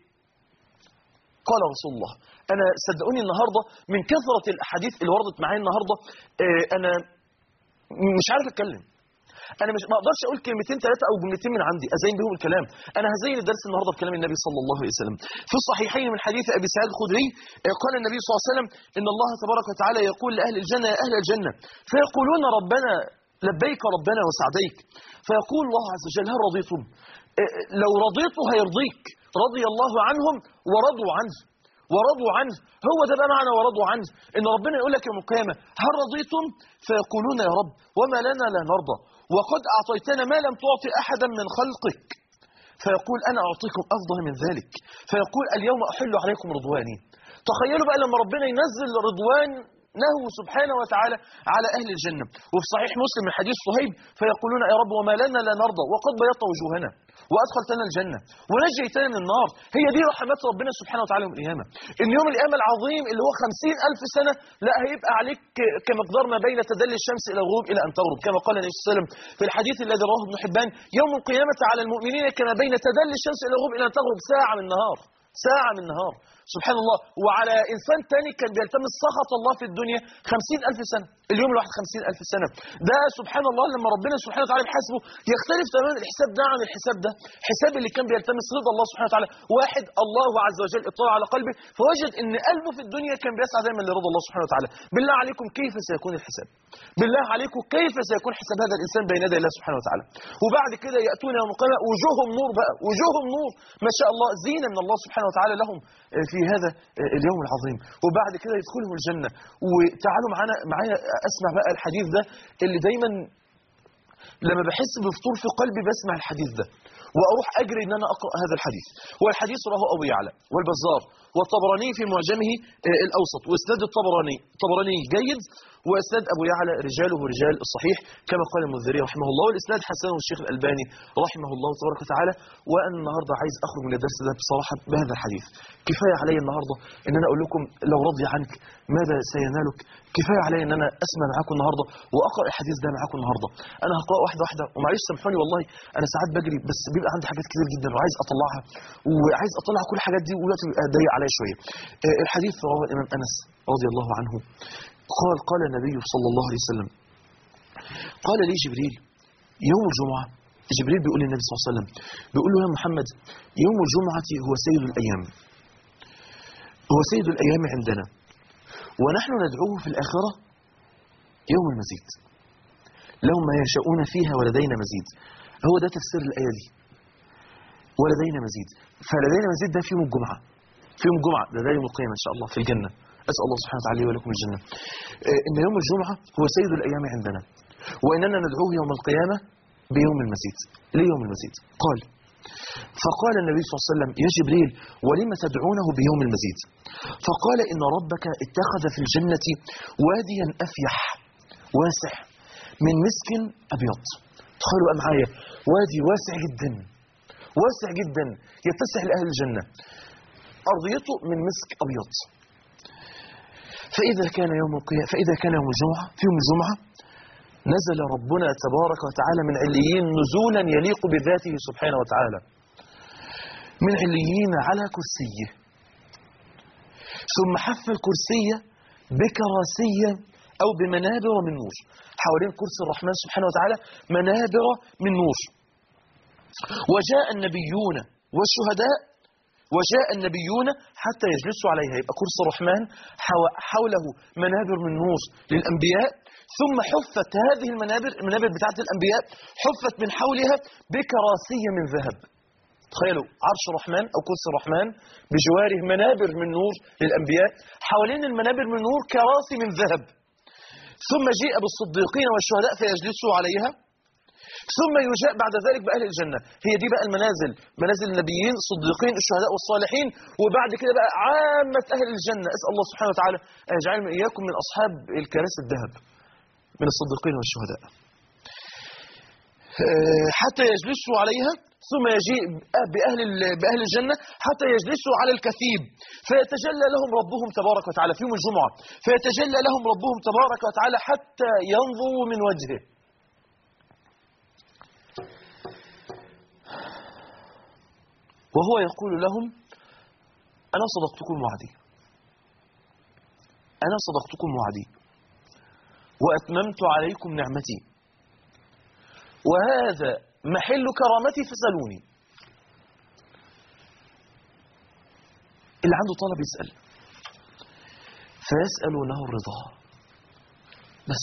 قال رسول الله انا صدقوني النهارده من كثره الاحاديث اللي وردت معايا النهارده انا مش عارف اتكلم انا مش ما اقدرش اقول كلمتين ثلاثه او جملتين من عندي ازين بهم الكلام انا هزين الدرس النهارده بكلام النبي صلى الله عليه وسلم في الصحيحين من حديث ابي سعيد الخدري آه، قال النبي صلى الله عليه وسلم ان الله تبارك وتعالى يقول لاهل الجنه يا اهل الجنه فيقولون ربنا لبيك ربنا وسعديك فيقول الله عز وجل هل رضيتم آه، لو رضيت هيرضيك رضي الله عنهم ورضوا عنه ورضوا عنه هو ده بقى معنى ورضوا عنه ان ربنا يقول لك يوم القيامه هل رضيتم فيقولون يا رب وما لنا لا نرضى وقد اعطيتنا ما لم تعطي احدا من خلقك فيقول انا اعطيكم افضل من ذلك فيقول اليوم احل عليكم رضواني تخيلوا بقى لما ربنا ينزل رضوان له سبحانه وتعالى على أهل الجنة وفي صحيح مسلم من حديث صهيب فيقولون يا رب وما لنا لا نرضى وقد بيضت وجوهنا وأدخلتنا الجنة ونجيتنا من النار هي دي رحمات ربنا سبحانه وتعالى يوم القيامة إن يوم القيامة العظيم اللي هو خمسين ألف سنة لا هيبقى عليك كمقدار ما بين تدلي الشمس إلى الغروب إلى أن تغرب كما قال النبي صلى الله عليه وسلم في الحديث الذي رواه ابن حبان يوم القيامة على المؤمنين كما بين تدلي الشمس إلى الغروب إلى أن تغرب ساعة من النهار ساعة من النهار سبحان الله وعلى إنسان تاني كان بيلتمس سخط الله في الدنيا خمسين ألف سنة اليوم الواحد خمسين ألف سنة ده سبحان الله لما ربنا سبحانه وتعالى بيحاسبه يختلف تماما الحساب ده عن الحساب ده حساب اللي كان بيلتمس رضا الله سبحانه وتعالى واحد الله عز وجل اطلع على قلبه فوجد ان قلبه في الدنيا كان بيسعى دايما لرضا الله سبحانه وتعالى بالله عليكم كيف سيكون الحساب بالله عليكم كيف سيكون حساب هذا الانسان بين يدي الله سبحانه وتعالى وبعد كده ياتون يوم القيامه وجوههم نور بقى وجوههم نور ما شاء الله زينه من الله سبحانه وتعالى لهم في هذا اليوم العظيم وبعد كده يدخلهم الجنه وتعالوا معانا معايا اسمع بقى الحديث ده اللي دايما لما بحس بفطور في قلبي بسمع الحديث ده واروح اجري ان انا اقرا هذا الحديث والحديث رواه ابو يعلى والبزار والطبراني في معجمه آه، الاوسط واسناد الطبراني الطبراني جيد واسناد ابو يعلى رجاله رجال الصحيح كما قال المنذري رحمه الله والاسناد حسنه الشيخ الالباني رحمه الله تبارك وتعالى وانا النهارده عايز اخرج من الدرس ده بصراحه بهذا الحديث كفايه علي النهارده ان انا اقول لكم لو رضي عنك ماذا سينالك كفايه علي ان انا اسمع معاكم النهارده واقرا الحديث ده معاكم النهارده انا هقرا واحده واحده ومعلش سامحوني والله انا ساعات بجري بس بيبقى عندي حاجات كتير جدا وعايز اطلعها وعايز اطلع كل الحاجات دي والوقت بيبقى ضيق عليا شويه آه، الحديث رواه الامام انس رضي الله عنه قال قال النبي صلى الله عليه وسلم قال لي جبريل يوم الجمعه جبريل بيقول للنبي صلى الله عليه وسلم بيقول له يا محمد يوم الجمعه هو سيد الايام هو سيد الايام عندنا ونحن ندعوه في الآخرة يوم المزيد لهم ما يشاءون فيها ولدينا مزيد هو ده تفسير الآية دي ولدينا مزيد فلدينا مزيد ده في يوم الجمعة في يوم الجمعة ده, ده يوم القيامة إن شاء الله في الجنة أسأل الله سبحانه وتعالى لي ولكم الجنة آه، إن يوم الجمعة هو سيد الأيام عندنا وإننا ندعوه يوم القيامة بيوم المزيد ليه يوم المزيد قال فقال النبي صلى الله عليه وسلم يا جبريل ولم تدعونه بيوم المزيد فقال إن ربك اتخذ في الجنة واديا أفيح واسع من مسك أبيض تخيلوا بقى معايا وادي واسع جدا واسع جدا يتسع لأهل الجنة أرضيته من مسك أبيض فإذا كان يوم القيامة فإذا كان يوم الجمعة في يوم الجمعة نزل ربنا تبارك وتعالى من عليين نزولا يليق بذاته سبحانه وتعالى من عليين على كرسيه ثم حف الكرسية بكراسية أو بمنابر من نور حوالين كرسي الرحمن سبحانه وتعالى منابر من نور وجاء النبيون والشهداء وجاء النبيون حتى يجلسوا عليها يبقى كرسي الرحمن حو- حوله منابر من نور للأنبياء ثم حفت هذه المنابر المنابر بتاعت الأنبياء حفت من حولها بكراسية من ذهب تخيلوا عرش الرحمن أو كرسي الرحمن بجواره منابر من نور للأنبياء حوالين المنابر من نور كراسي من ذهب ثم جيء بالصديقين والشهداء فيجلسوا عليها ثم يجاء بعد ذلك بأهل الجنة هي دي بقى المنازل منازل النبيين الصديقين الشهداء والصالحين وبعد كده بقى عامة أهل الجنة أسأل الله سبحانه وتعالى أن يجعلنا إياكم من أصحاب الكنائس الذهب من الصديقين والشهداء آه، حتى يجلسوا عليها ثم يجيء بأهل ال- بأهل الجنة حتى يجلسوا على الكثيب فيتجلى لهم ربهم تبارك وتعالى في يوم الجمعة فيتجلى لهم ربهم تبارك وتعالى حتى ينظروا من وجهه وهو يقول لهم أنا صدقتكم وعدي أنا صدقتكم وعدي وأتممت عليكم نعمتي وهذا محل كرامتي فسألوني اللي عنده طلب يسأل فيسألونه الرضا بس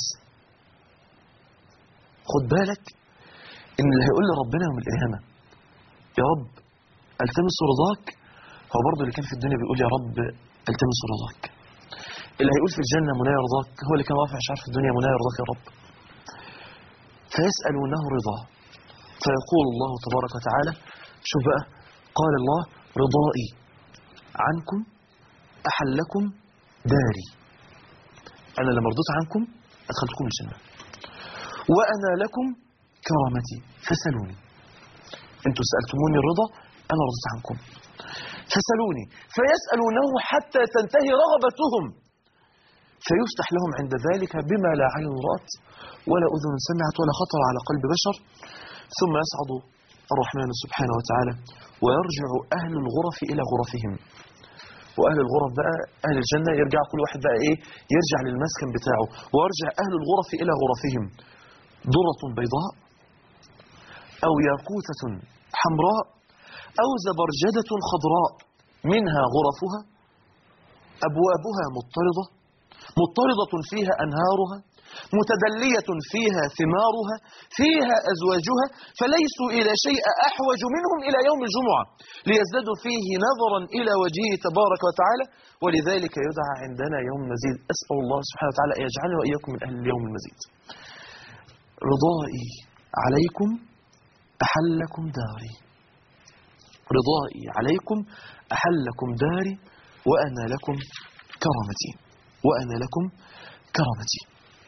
خد بالك ان اللي هيقول لربنا يوم القيامة يا رب التمس رضاك هو برضه اللي كان في الدنيا بيقول يا رب التمس رضاك اللي هيقول في الجنة منايا رضاك هو اللي كان رافع شعر في الدنيا منايا رضاك يا رب فيسألونه رضا فيقول الله تبارك وتعالى شوف بقى قال الله رضائي عنكم أحلكم داري أنا لما رضيت عنكم أدخلتكم الجنة وأنا لكم كرامتي فسألوني أنتوا سألتموني الرضا أنا رضيت عنكم فسألوني فيسألونه حتى تنتهي رغبتهم فيفتح لهم عند ذلك بما لا عين رأت ولا أذن سمعت ولا خطر على قلب بشر ثم يصعد الرحمن سبحانه وتعالى ويرجع أهل الغرف إلى غرفهم وأهل الغرف بقى أهل الجنة يرجع كل واحد بقى إيه يرجع للمسكن بتاعه ويرجع أهل الغرف إلى غرفهم ذرة بيضاء أو ياقوتة حمراء أو زبرجدة خضراء منها غرفها أبوابها مضطردة مضطردة فيها أنهارها متدلية فيها ثمارها فيها أزواجها فليسوا إلى شيء أحوج منهم إلى يوم الجمعة ليزدادوا فيه نظرا إلى وجهه تبارك وتعالى ولذلك يدعى عندنا يوم المزيد أسأل الله سبحانه وتعالى أن يجعلني وإياكم من أهل اليوم المزيد رضائي عليكم أحلكم داري رضائي عليكم أحلكم داري وأنا لكم كرامتي وأنا لكم كرامتي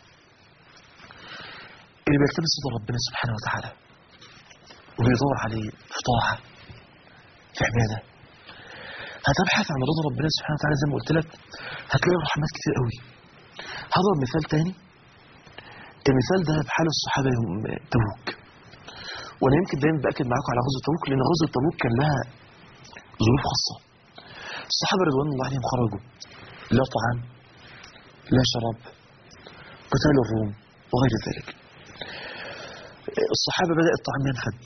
اللي بيلتمس رضا ربنا سبحانه وتعالى وبيدور عليه في طاعة في عبادة هتبحث عن رضا ربنا سبحانه وتعالى زي ما قلت لك هتلاقي رحمات كتير قوي هضرب مثال تاني المثال ده بحال الصحابة يوم تبوك وانا يمكن دايما باكد معاكم على غزوه تبوك لان غزوه تبوك كان لها ظروف خاصه الصحابه رضوان الله عليهم خرجوا لا طعام لا شراب قتال الروم وغير ذلك الصحابه بدا الطعام ينفد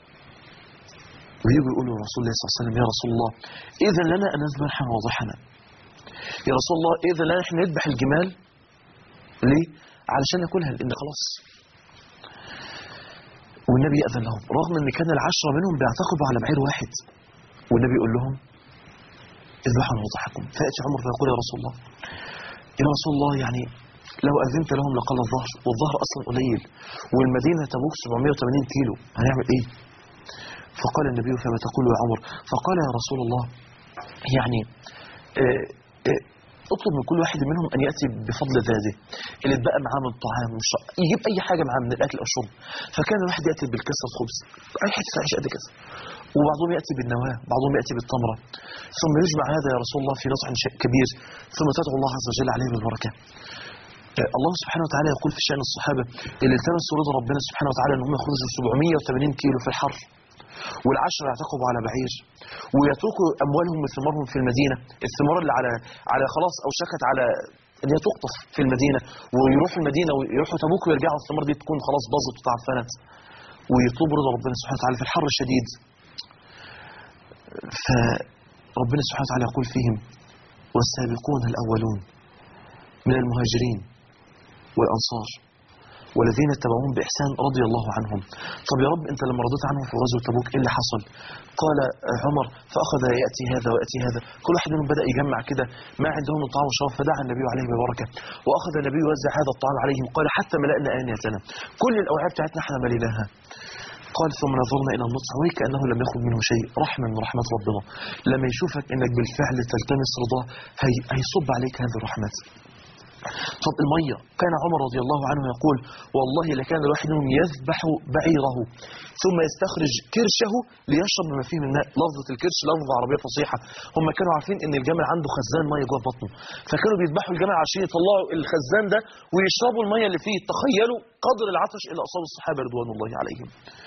ويجوا يقولوا لرسول الله صلى الله عليه وسلم يا رسول الله اذا لنا ان نذبح واضحنا يا رسول الله اذا لنا احنا نذبح الجمال ليه علشان ناكلها لان خلاص والنبي يأذن لهم رغم ان كان العشرة منهم بيعتقدوا على بعير واحد والنبي يقول لهم اذبحوا وضحكم فيأتي عمر فيقول يا رسول الله يا رسول الله يعني لو أذنت لهم لقل الظهر والظهر أصلا قليل والمدينة تبوك 780 كيلو هنعمل ايه فقال النبي فما تقول يا عمر فقال يا رسول الله يعني اه اه اطلب من كل واحد منهم ان ياتي بفضل ذاته اللي اتبقى معاه من طعام وش... يجيب اي حاجه معاه من الاكل او الشرب فكان الواحد ياتي بالكسر الخبز اي حته عيش قد كذا وبعضهم ياتي بالنواه بعضهم ياتي بالتمره ثم يجمع هذا يا رسول الله في نصح كبير ثم تدعو الله عز وجل عليه بالبركه الله سبحانه وتعالى يقول في شأن الصحابة اللي التمسوا رضا ربنا سبحانه وتعالى ان هم يخرجوا 780 كيلو في الحر والعشرة يعتقبوا على بعير ويتركوا أموالهم وثمارهم في المدينة الثمار اللي على على خلاص أو شكت على ان هي تقطف في المدينة ويروحوا المدينة ويروحوا تبوك ويرجعوا الثمار دي تكون خلاص باظت وتعفنت ويطلبوا رضا ربنا سبحانه وتعالى في الحر الشديد فربنا سبحانه وتعالى يقول فيهم والسابقون الأولون من المهاجرين والأنصار والذين اتبعوهم بإحسان رضي الله عنهم طب يا رب أنت لما رضيت عنهم في غزوة تبوك إيه اللي حصل قال عمر فأخذ يأتي هذا ويأتي هذا كل واحد منهم بدأ يجمع كده ما عندهم من طعام وشراب فدعا النبي عليه ببركة وأخذ النبي يوزع هذا الطعام عليهم قال حتى ملأنا آنيتنا كل الأوعية بتاعتنا احنا مليناها قال ثم نظرنا إلى النطع وكأنه لم يخرج منه شيء رحمة من رحمة ربنا لما يشوفك إنك بالفعل تلتمس رضاه هي هيصب عليك هذه الرحمات طب المية كان عمر رضي الله عنه يقول والله لكان الواحد منهم يذبح بعيره ثم يستخرج كرشه ليشرب ما فيه من ماء لفظة الكرش لفظة عربية فصيحة هم كانوا عارفين ان الجمل عنده خزان مية جوه بطنه فكانوا بيذبحوا الجمل عشان يطلعوا الخزان ده ويشربوا المية اللي فيه تخيلوا قدر العطش اللي أصاب الصحابة رضوان الله عليهم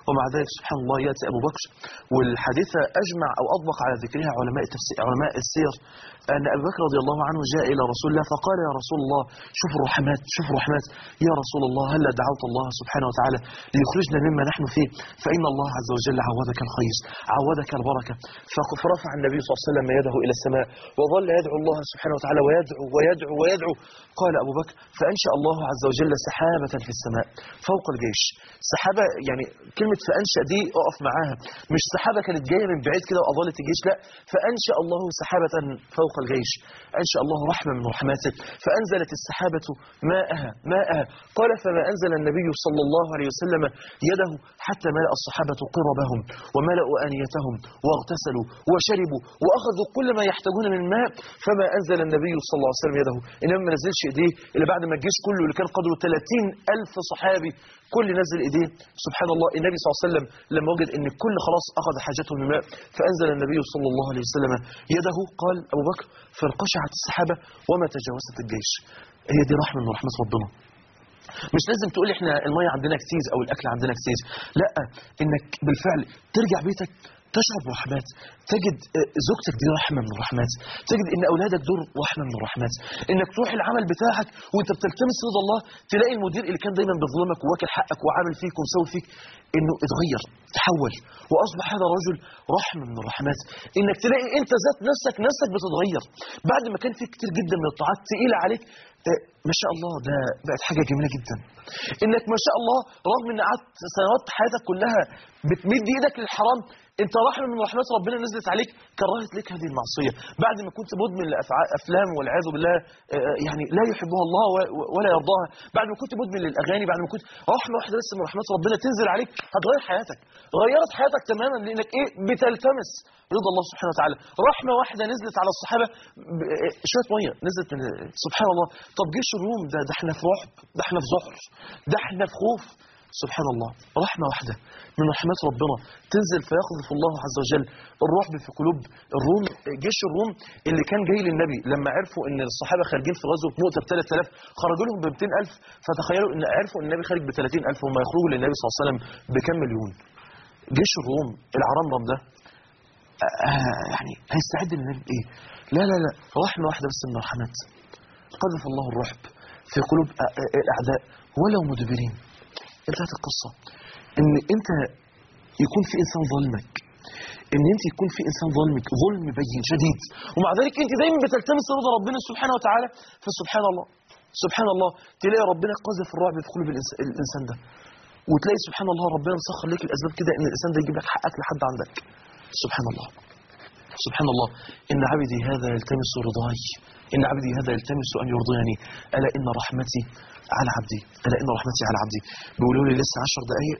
ومع ذلك سبحان الله يأتي أبو بكر والحادثة أجمع أو أطبق على ذكرها علماء التفسير علماء السير أن أبو بكر رضي الله عنه جاء إلى رسول الله فقال يا رسول الله شوف الرحمات شوف الرحمات يا رسول الله هل دعوت الله سبحانه وتعالى ليخرجنا مما نحن فيه فإن الله عز وجل عودك الخير عودك البركة فرفع النبي صلى الله عليه وسلم يده إلى السماء وظل يدعو الله سبحانه وتعالى ويدعو ويدعو ويدعو قال أبو بكر فأنشأ الله عز وجل سحابة في السماء فوق الجيش سحابة يعني كلمة فأنشأ دي أقف معاها مش سحابة كانت جاية من بعيد كده وأظلت الجيش لا فأنشأ الله سحابة فوق الجيش أنشأ الله رحمة من رحماته فأنزلت السحابة ماءها ماءها قال فما أنزل النبي صلى الله عليه وسلم يده حتى ملأ الصحابة قربهم وملأوا آنيتهم واغتسلوا وشربوا وأخذوا كل ما يحتاجون من ماء فما أنزل النبي صلى الله عليه وسلم يده إنما ما نزلش إيديه اللي بعد ما الجيش كله اللي كان قدره 30 ألف صحابي كل نزل إيديه سبحان الله النبي صلى الله عليه وسلم لما وجد أن الكل خلاص أخذ حاجته من الماء فأنزل النبي صلى الله عليه وسلم يده قال أبو بكر فانقشعت السحابة وما تجاوزت الجيش هي دي رحمة من رحمة ربنا مش لازم تقول احنا المية عندنا كتير او الاكل عندنا كتير لا انك بالفعل ترجع بيتك تشعر برحمات تجد زوجتك دي رحمة من الرحمات تجد ان اولادك دول رحمة من الرحمات انك تروح العمل بتاعك وانت بتلتمس رضا الله تلاقي المدير اللي كان دايما بيظلمك وواكل حقك وعامل فيك ومسوي فيك انه اتغير تحول واصبح هذا الرجل رحمة من الرحمات انك تلاقي انت ذات نفسك نفسك بتتغير بعد ما كان في كتير جدا من الطاعات تقيلة عليك ما شاء الله ده بقت حاجة جميلة جدا انك ما شاء الله رغم ان قعدت سنوات حياتك كلها بتمد ايدك للحرام انت رحمة من رحمات ربنا نزلت عليك كرهت لك هذه المعصية بعد ما كنت مدمن لأفلام والعياذ بالله يعني لا يحبها الله ولا يرضاها بعد ما كنت مدمن للأغاني بعد ما كنت رحمة واحدة بس من رحمات ربنا تنزل عليك هتغير حياتك غيرت حياتك تماما لأنك إيه بتلتمس رضا الله سبحانه وتعالى رحمة واحدة نزلت على الصحابة شوية مية نزلت من سبحان الله طب جيش الروم ده ده احنا في رعب ده احنا في ذعر ده احنا في خوف سبحان الله رحمة واحدة من رحمات ربنا تنزل فيقذف الله عز وجل الرعب في قلوب الروم جيش الروم اللي كان جاي للنبي لما عرفوا ان الصحابة خارجين في غزوة مؤتة ب 3000 خرجوا لهم ب 200000 فتخيلوا ان عرفوا ان النبي خارج ب 30000 وهم يخرجوا للنبي صلى الله عليه وسلم بكم مليون جيش الروم العرمرم ده يعني هيستعد للنبي بايه لا لا لا رحمة واحدة بس من الرحمات قذف الله الرعب في قلوب الاعداء ولو مدبرين انتهت القصة ان انت يكون في انسان ظلمك ان انت يكون في انسان ظلمك ظلم بين شديد ومع ذلك انت دايما بتلتمس رضا ربنا سبحانه وتعالى فسبحان الله سبحان الله تلاقي ربنا قذف الرعب في قلوب الانسان ده وتلاقي سبحان الله ربنا مسخر لك الاسباب كده ان الانسان ده يجيب لك حقك لحد عندك سبحان الله سبحان الله إن عبدي هذا يلتمس رضاي إن عبدي هذا يلتمس أن يرضيني ألا إن رحمتي على عبدي ألا إن رحمتي على عبدي بيقولوا لي لسه عشر دقايق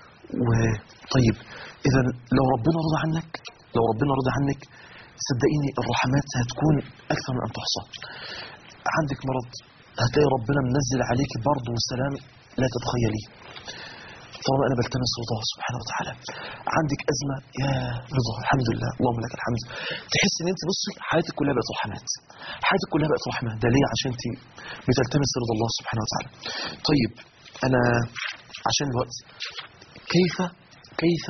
وطيب إذا لو ربنا رضى عنك لو ربنا رضى عنك صدقيني الرحمات هتكون أكثر من أن تحصى عندك مرض هتلاقي ربنا منزل عليك برضه والسلام لا تتخيليه طالما انا بلتمس رضاه سبحانه وتعالى عندك ازمه يا رضا الحمد لله اللهم لك الحمد تحس ان انت بصي حياتك كلها بقت رحمات حياتك كلها بقت رحمه ده ليه عشان انت بتلتمس رضا الله سبحانه وتعالى طيب انا عشان الوقت كيف كيف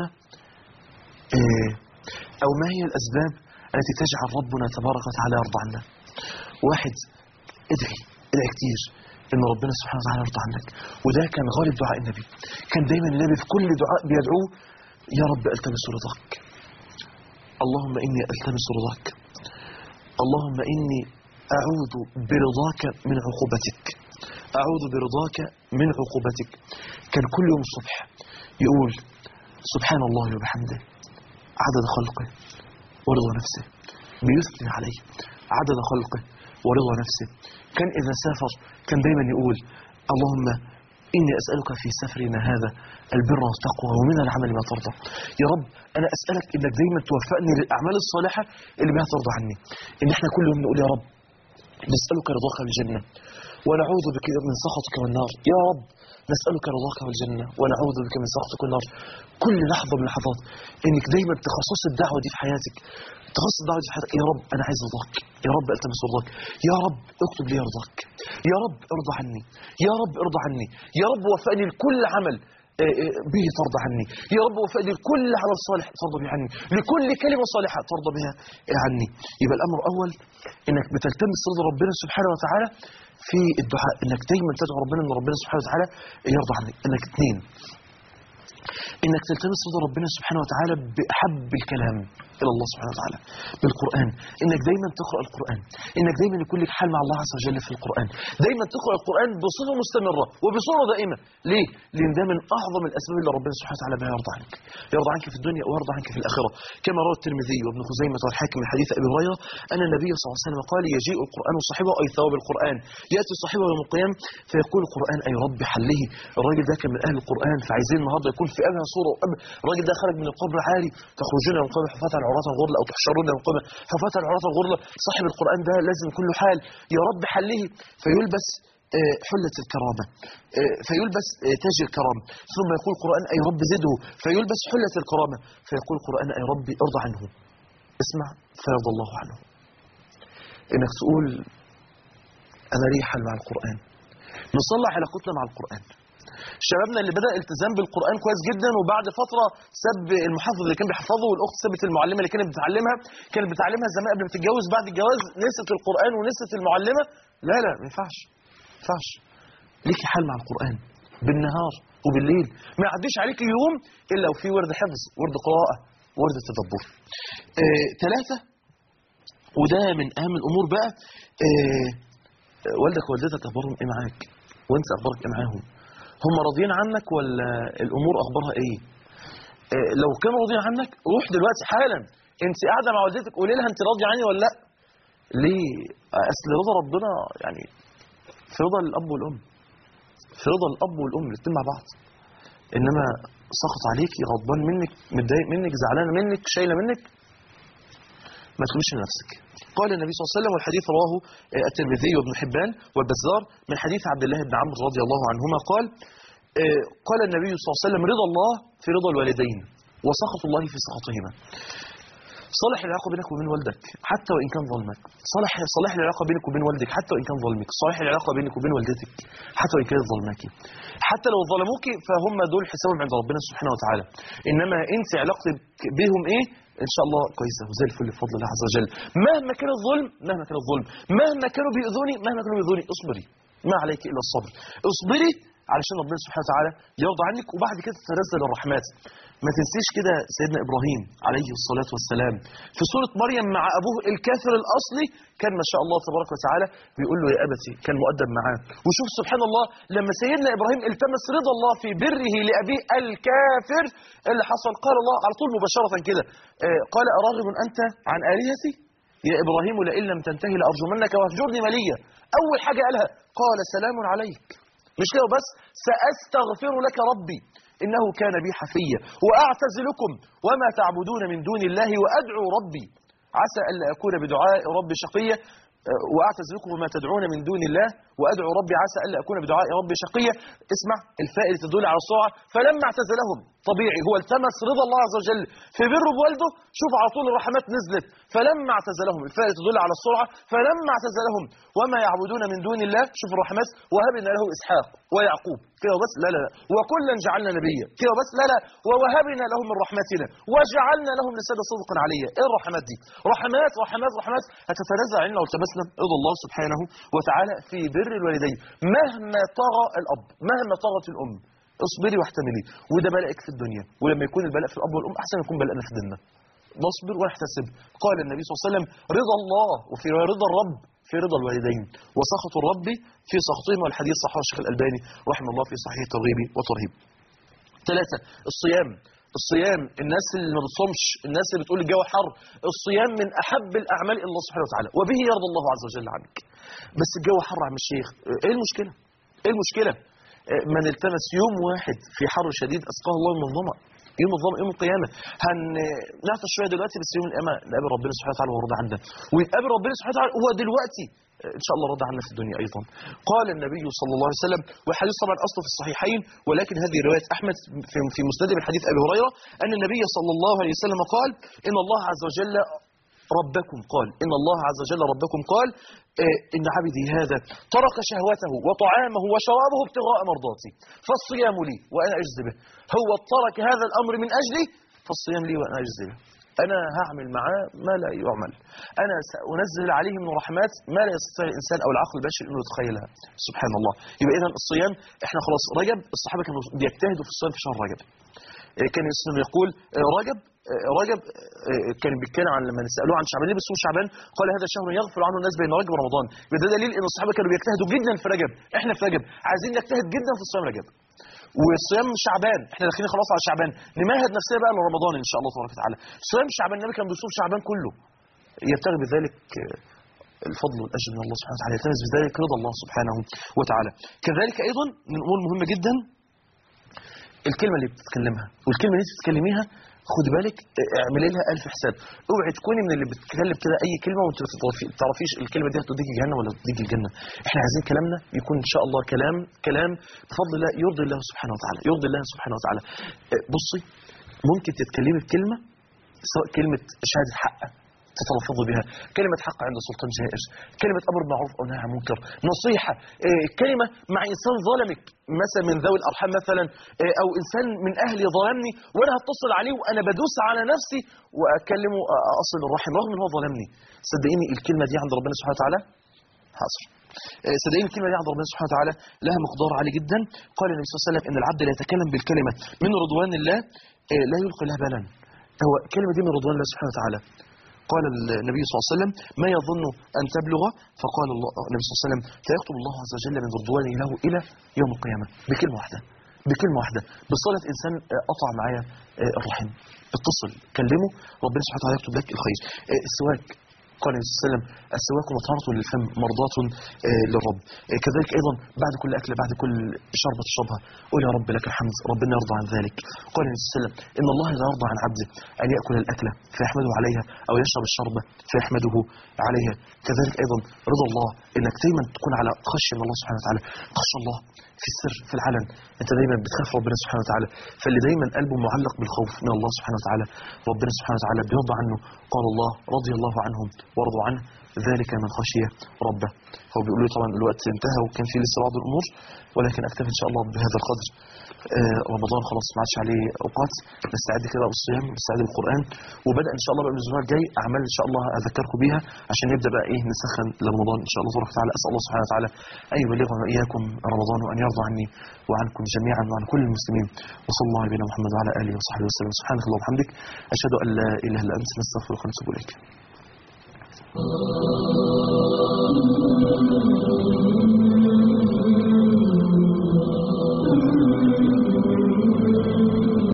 آه او ما هي الاسباب التي تجعل ربنا تبارك وتعالى يرضى عنا واحد ادعي ادعي كتير ان ربنا سبحانه وتعالى يرضى عنك وده كان غالب دعاء النبي كان دايما النبي في كل دعاء بيدعوه يا رب التمس رضاك اللهم اني التمس رضاك اللهم اني اعوذ برضاك من عقوبتك اعوذ برضاك من عقوبتك كان كل يوم الصبح يقول سبحان الله وبحمده عدد خلقه ورضا نفسه بيثني عليه عدد خلقه ورضا نفسه كان إذا سافر كان دايما يقول اللهم إني أسألك في سفرنا هذا البر والتقوى ومن العمل ما ترضى يا رب أنا أسألك إنك دايما توفقني للأعمال الصالحة اللي بها ترضى عني إن إحنا كل يوم نقول يا رب نسألك رضاك والجنة ونعوذ بك من سخطك والنار يا رب نسألك رضاك والجنة ونعوذ بك من سخطك والنار كل لحظة من اللحظات إنك دايما تخصص الدعوة دي في حياتك تخصص الدعوة دي في حياتك يا رب أنا عايز رضاك يا رب التمس رضاك يا رب اكتب لي رضاك يا رب ارضى عني يا رب ارضى عني يا رب وفقني لكل عمل آه، آه، به ترضى عني يا رب وفق لي كل عمل صالح ترضى به عني لكل كلمة صالحة ترضى بها عني يبقى الأمر الأول إنك بتلتمس رضا ربنا سبحانه وتعالى في الدعاء إنك دايما تدعو ربنا إن ربنا سبحانه وتعالى يرضى عنك إنك اثنين انك تلتمس رضا ربنا سبحانه وتعالى باحب الكلام الى الله سبحانه وتعالى بالقران انك دايما تقرا القران انك دايما يكون لك حال مع الله عز وجل في القران دايما تقرا القران بصفه مستمره وبصوره دائمه ليه لان ده من اعظم الاسباب اللي ربنا سبحانه وتعالى بها يرضى عنك يرضى عنك في الدنيا ويرضى عنك في الاخره كما روى الترمذي وابن خزيمه والحاكم من حديث ابي هريره ان النبي صلى الله عليه وسلم قال يجيء القران صاحبه اي ثواب القران ياتي صاحبه يوم القيامه فيقول القران اي رب حله الراجل ده كان من اهل القران فعايزين النهارده يكون في ابهى صوره وأب الراجل ده خرج من القبر عالي تخرجون من القبر حفاة عراة غرلا او تحشرون من القبر حفاة عراة غرلا صاحب القران ده لازم يكون له حال يا رب حله فيلبس آه، حلة الكرامة آه، فيلبس آه، تاج الكرامة ثم يقول القرآن أي رب زده فيلبس حلة الكرامة فيقول القرآن أي رب ارضى عنه اسمع فيرضى الله عنه إنك تقول أنا لي حل مع القرآن نصلح علاقتنا مع القرآن شبابنا اللي بدأ التزام بالقرآن كويس جدا وبعد فترة سب المحافظ اللي كان بيحفظه والأخت سبت المعلمة اللي كانت بتعلمها كانت بتعلمها زمان قبل ما تتجوز بعد الجواز نسيت القرآن ونسيت المعلمة لا لا ما ينفعش ما ينفعش ليكي حال مع القرآن بالنهار وبالليل ما يعديش عليك يوم إلا وفي ورد حفظ ورد قراءة ورد تدبر آه، ثلاثة وده من أهم الأمور بقى آه، والدك ووالدتك أخبارهم إيه معاك وأنت أخبارك إيه معاهم هم راضيين عنك ولا الامور اخبارها ايه آه، لو كانوا راضيين عنك روح دلوقتي حالا انت قاعده مع والدتك قولي لها انت راضيه عني ولا لا ليه آه، اصل رضا ربنا يعني في رضا الاب والام في رضا الاب والام الاثنين مع بعض انما سخط عليكي غضبان منك متضايق منك زعلانه منك شايله منك ما تلومش لنفسك قال النبي صلى الله عليه وسلم والحديث رواه آه، الترمذي وابن حبان والبزار من حديث عبد الله بن عمرو رضي الله عنهما قال آه، قال النبي صلى الله عليه وسلم رضا الله في رضا الوالدين وسخط الله في سخطهما صلح العلاقه بينك وبين والدك حتى وان كان ظلمك صلح صلح العلاقه بينك وبين والدك حتى وان كان ظلمك صلح العلاقه بينك وبين والدتك حتى وان كانت ظلماكي حتى لو ظلموك فهم دول حسابهم عند ربنا سبحانه وتعالى انما انت علاقتك بهم ايه ان شاء الله كويسه وزي الفل بفضل الله عز وجل مهما كان الظلم مهما كان الظلم مهما كانوا بيؤذوني مهما كانوا بيؤذوني اصبري ما عليك الا الصبر اصبري علشان ربنا سبحانه وتعالى يرضى عنك وبعد كده تتنزل الرحمات ما تنسيش كده سيدنا ابراهيم عليه الصلاه والسلام في سوره مريم مع ابوه الكافر الاصلي كان ما شاء الله تبارك وتعالى بيقول له يا ابتي كان مؤدب معاه وشوف سبحان الله لما سيدنا ابراهيم التمس رضا الله في بره لابيه الكافر اللي حصل قال الله على طول مباشره كده آه، قال اراغب انت عن الهتي يا ابراهيم لئن لم تنتهي لارجمنك واهجرني مليا اول حاجه قالها قال سلام عليك مش كده بس ساستغفر لك ربي انه كان بي حفيا واعتزلكم وما تعبدون من دون الله وادعو ربي عسى الا اكون بدعاء ربي شقيا أه، واعتزلكم وما تدعون من دون الله وادعو ربي عسى الا اكون بدعاء ربي شقيا اسمع الفائده تدل على السرعه فلما اعتزلهم طبيعي هو التمس رضا الله عز وجل في بره بوالده شوف على طول الرحمات نزلت فلما اعتزلهم الفائده تدل على السرعه فلما اعتزلهم وما يعبدون من دون الله شوف الرحمات وهبنا له اسحاق ويعقوب كده بس لا لا لا وكلا جعلنا نبيا كده بس لا لا ووهبنا لهم من رحمتنا وجعلنا لهم لسان صدق عليا ايه الرحمات دي رحمات رحمات رحمات هتتنزل علينا لو التمسنا رضا الله سبحانه وتعالى في بر الوالدين مهما طغى الاب مهما طغت الام اصبري واحتملي وده بلاءك في الدنيا ولما يكون البلاء في الاب والام احسن يكون بلاءنا في ديننا نصبر ونحتسب قال النبي صلى الله عليه وسلم رضا الله وفي رضا الرب في رضا الوالدين وسخط الرب في سخطهما والحديث صححه الشيخ الالباني رحمه الله في صحيح الترغيب والترهيب ثلاثة الصيام الصيام الناس اللي ما بتصومش الناس اللي بتقول الجو حر الصيام من احب الاعمال الى الله سبحانه وتعالى وبه يرضى الله عز وجل عنك بس الجو حر يا عم الشيخ ايه المشكله ايه المشكله آه، من التمس يوم واحد في حر شديد اسقاه الله من ظمأ يوم الظمأ يوم القيامه هنعطش شويه دلوقتي بس يوم القيامه نقابل ربنا سبحانه وتعالى ويرضى عنا ويتقابل ربنا سبحانه وتعالى هو دلوقتي ان شاء الله رضى عنا في الدنيا ايضا قال النبي صلى الله عليه وسلم والحديث طبعا اصله في الصحيحين ولكن هذه روايه احمد في في مسند من حديث ابي هريره ان النبي صلى الله عليه وسلم قال ان الله عز وجل ربكم قال إن الله عز وجل ربكم قال آه، إن عبدي هذا ترك شهوته وطعامه وشرابه ابتغاء مرضاتي فالصيام لي وأنا أجزي به هو ترك هذا الأمر من أجلي فالصيام لي وأنا أجزي به أنا هعمل معاه ما لا يعمل أنا سأنزل عليه من رحمات ما لا يستطيع الإنسان أو العقل البشري أنه يتخيلها سبحان الله يبقى إذا الصيام إحنا خلاص رجب الصحابة كانوا بيجتهدوا في الصيام في شهر رجب آه، كان الإسلام يقول آه، رجب آه، رجب آه، كان بيتكلم عن لما نسالوه عن شعبان ليه بتصوم شعبان قال هذا شهر يغفر عنه الناس بين رجب ورمضان يبقى ده دليل ان الصحابه كانوا بيجتهدوا جدا في رجب احنا في رجب عايزين نجتهد جدا في صيام رجب وصيام شعبان احنا داخلين خلاص على شعبان نمهد نفسنا بقى لرمضان ان شاء الله تبارك وتعالى صيام شعبان النبي كان بيصوم شعبان كله يبتغي بذلك آه، الفضل والاجر من الله سبحانه وتعالى يلتمس بذلك رضا الله سبحانه وتعالى كذلك ايضا من الامور المهمه جدا الكلمه اللي بتتكلمها والكلمه اللي انت بتتكلميها خد بالك اه، اعملي لها ألف حساب اوعي تكوني من اللي بتتكلم كده اي كلمه وانت ما تعرفي- تعرفيش الكلمه دي هتوديكي جهنم ولا توديكي الجنه احنا عايزين كلامنا يكون ان شاء الله كلام كلام بفضل الله يرضي الله سبحانه وتعالى يرضي الله سبحانه وتعالى اه، بصي ممكن تتكلمي بكلمه سواء كلمه شهاده حق تتلفظي بها كلمة حق عند سلطان جائر كلمة أمر معروف أو نهي عن منكر نصيحة إيه، كلمة مع إنسان ظلمك مثلا من ذوي الأرحام مثلا إيه، أو إنسان من أهلي ظلمني وأنا هتصل عليه وأنا بدوس على نفسي وأكلمه أ- أصل الرحم رغم أن هو ظلمني صدقيني الكلمة دي عند ربنا سبحانه وتعالى حاصل إيه، صدقيني الكلمة دي عند ربنا سبحانه وتعالى لها مقدار عالي جدا قال النبي صلى الله عليه وسلم إن العبد لا يتكلم بالكلمة من رضوان الله إيه، لا يلقي لها بالا هو الكلمة دي من رضوان الله سبحانه وتعالى قال النبي صلى الله عليه وسلم ما يظن أن تبلغ فقال الله النبي صلى الله عليه وسلم فيكتب الله عز وجل من رضوانه له إلى يوم القيامة بكلمة واحدة بكلمة واحدة بصلة إنسان آه، قطع معايا آه، الرحم اتصل كلمه ربنا سبحانه وتعالى يكتب لك الخير آه، السواك قال النبي صلى الله عليه وسلم السواك مطهرة للفم مرضاة آه، للرب آه، كذلك أيضا بعد كل أكلة بعد كل شربة تشربها قول يا رب لك الحمد ربنا يرضى عن ذلك قال النبي صلى الله عليه وسلم إن الله لا يرضى عن عبده أن يأكل الأكلة فيحمده عليها أو يشرب الشربة فيحمده عليها كذلك أيضا رضا الله إنك دايما تكون على خشية من الله سبحانه وتعالى خشية الله في السر في العلن انت دايما بتخاف ربنا سبحانه وتعالى فاللي دايما قلبه معلق بالخوف من الله سبحانه وتعالى ربنا سبحانه وتعالى بيرضى عنه قال الله رضي الله عنهم ورضوا عنه ذلك من خشي ربه هو بيقول له طبعا الوقت انتهى وكان في لسه بعض الامور ولكن اكتفي ان شاء الله بهذا القدر آه رمضان خلاص ما عادش عليه اوقات نستعد كده بالصيام نستعد بالقران وبدا ان شاء الله بقى من الاسبوع الجاي اعمال ان شاء الله اذكركم بيها عشان نبدا بقى ايه نسخن لرمضان ان شاء الله تبارك وتعالى اسال الله سبحانه وتعالى ان يبلغنا واياكم رمضان وان يرضى عني وعنكم جميعا وعن كل المسلمين وصلى الله على نبينا محمد وعلى اله وصحبه وسلم سبحانك اللهم وبحمدك اشهد ان لا اله الا انت نستغفرك ونتوب اليك Oh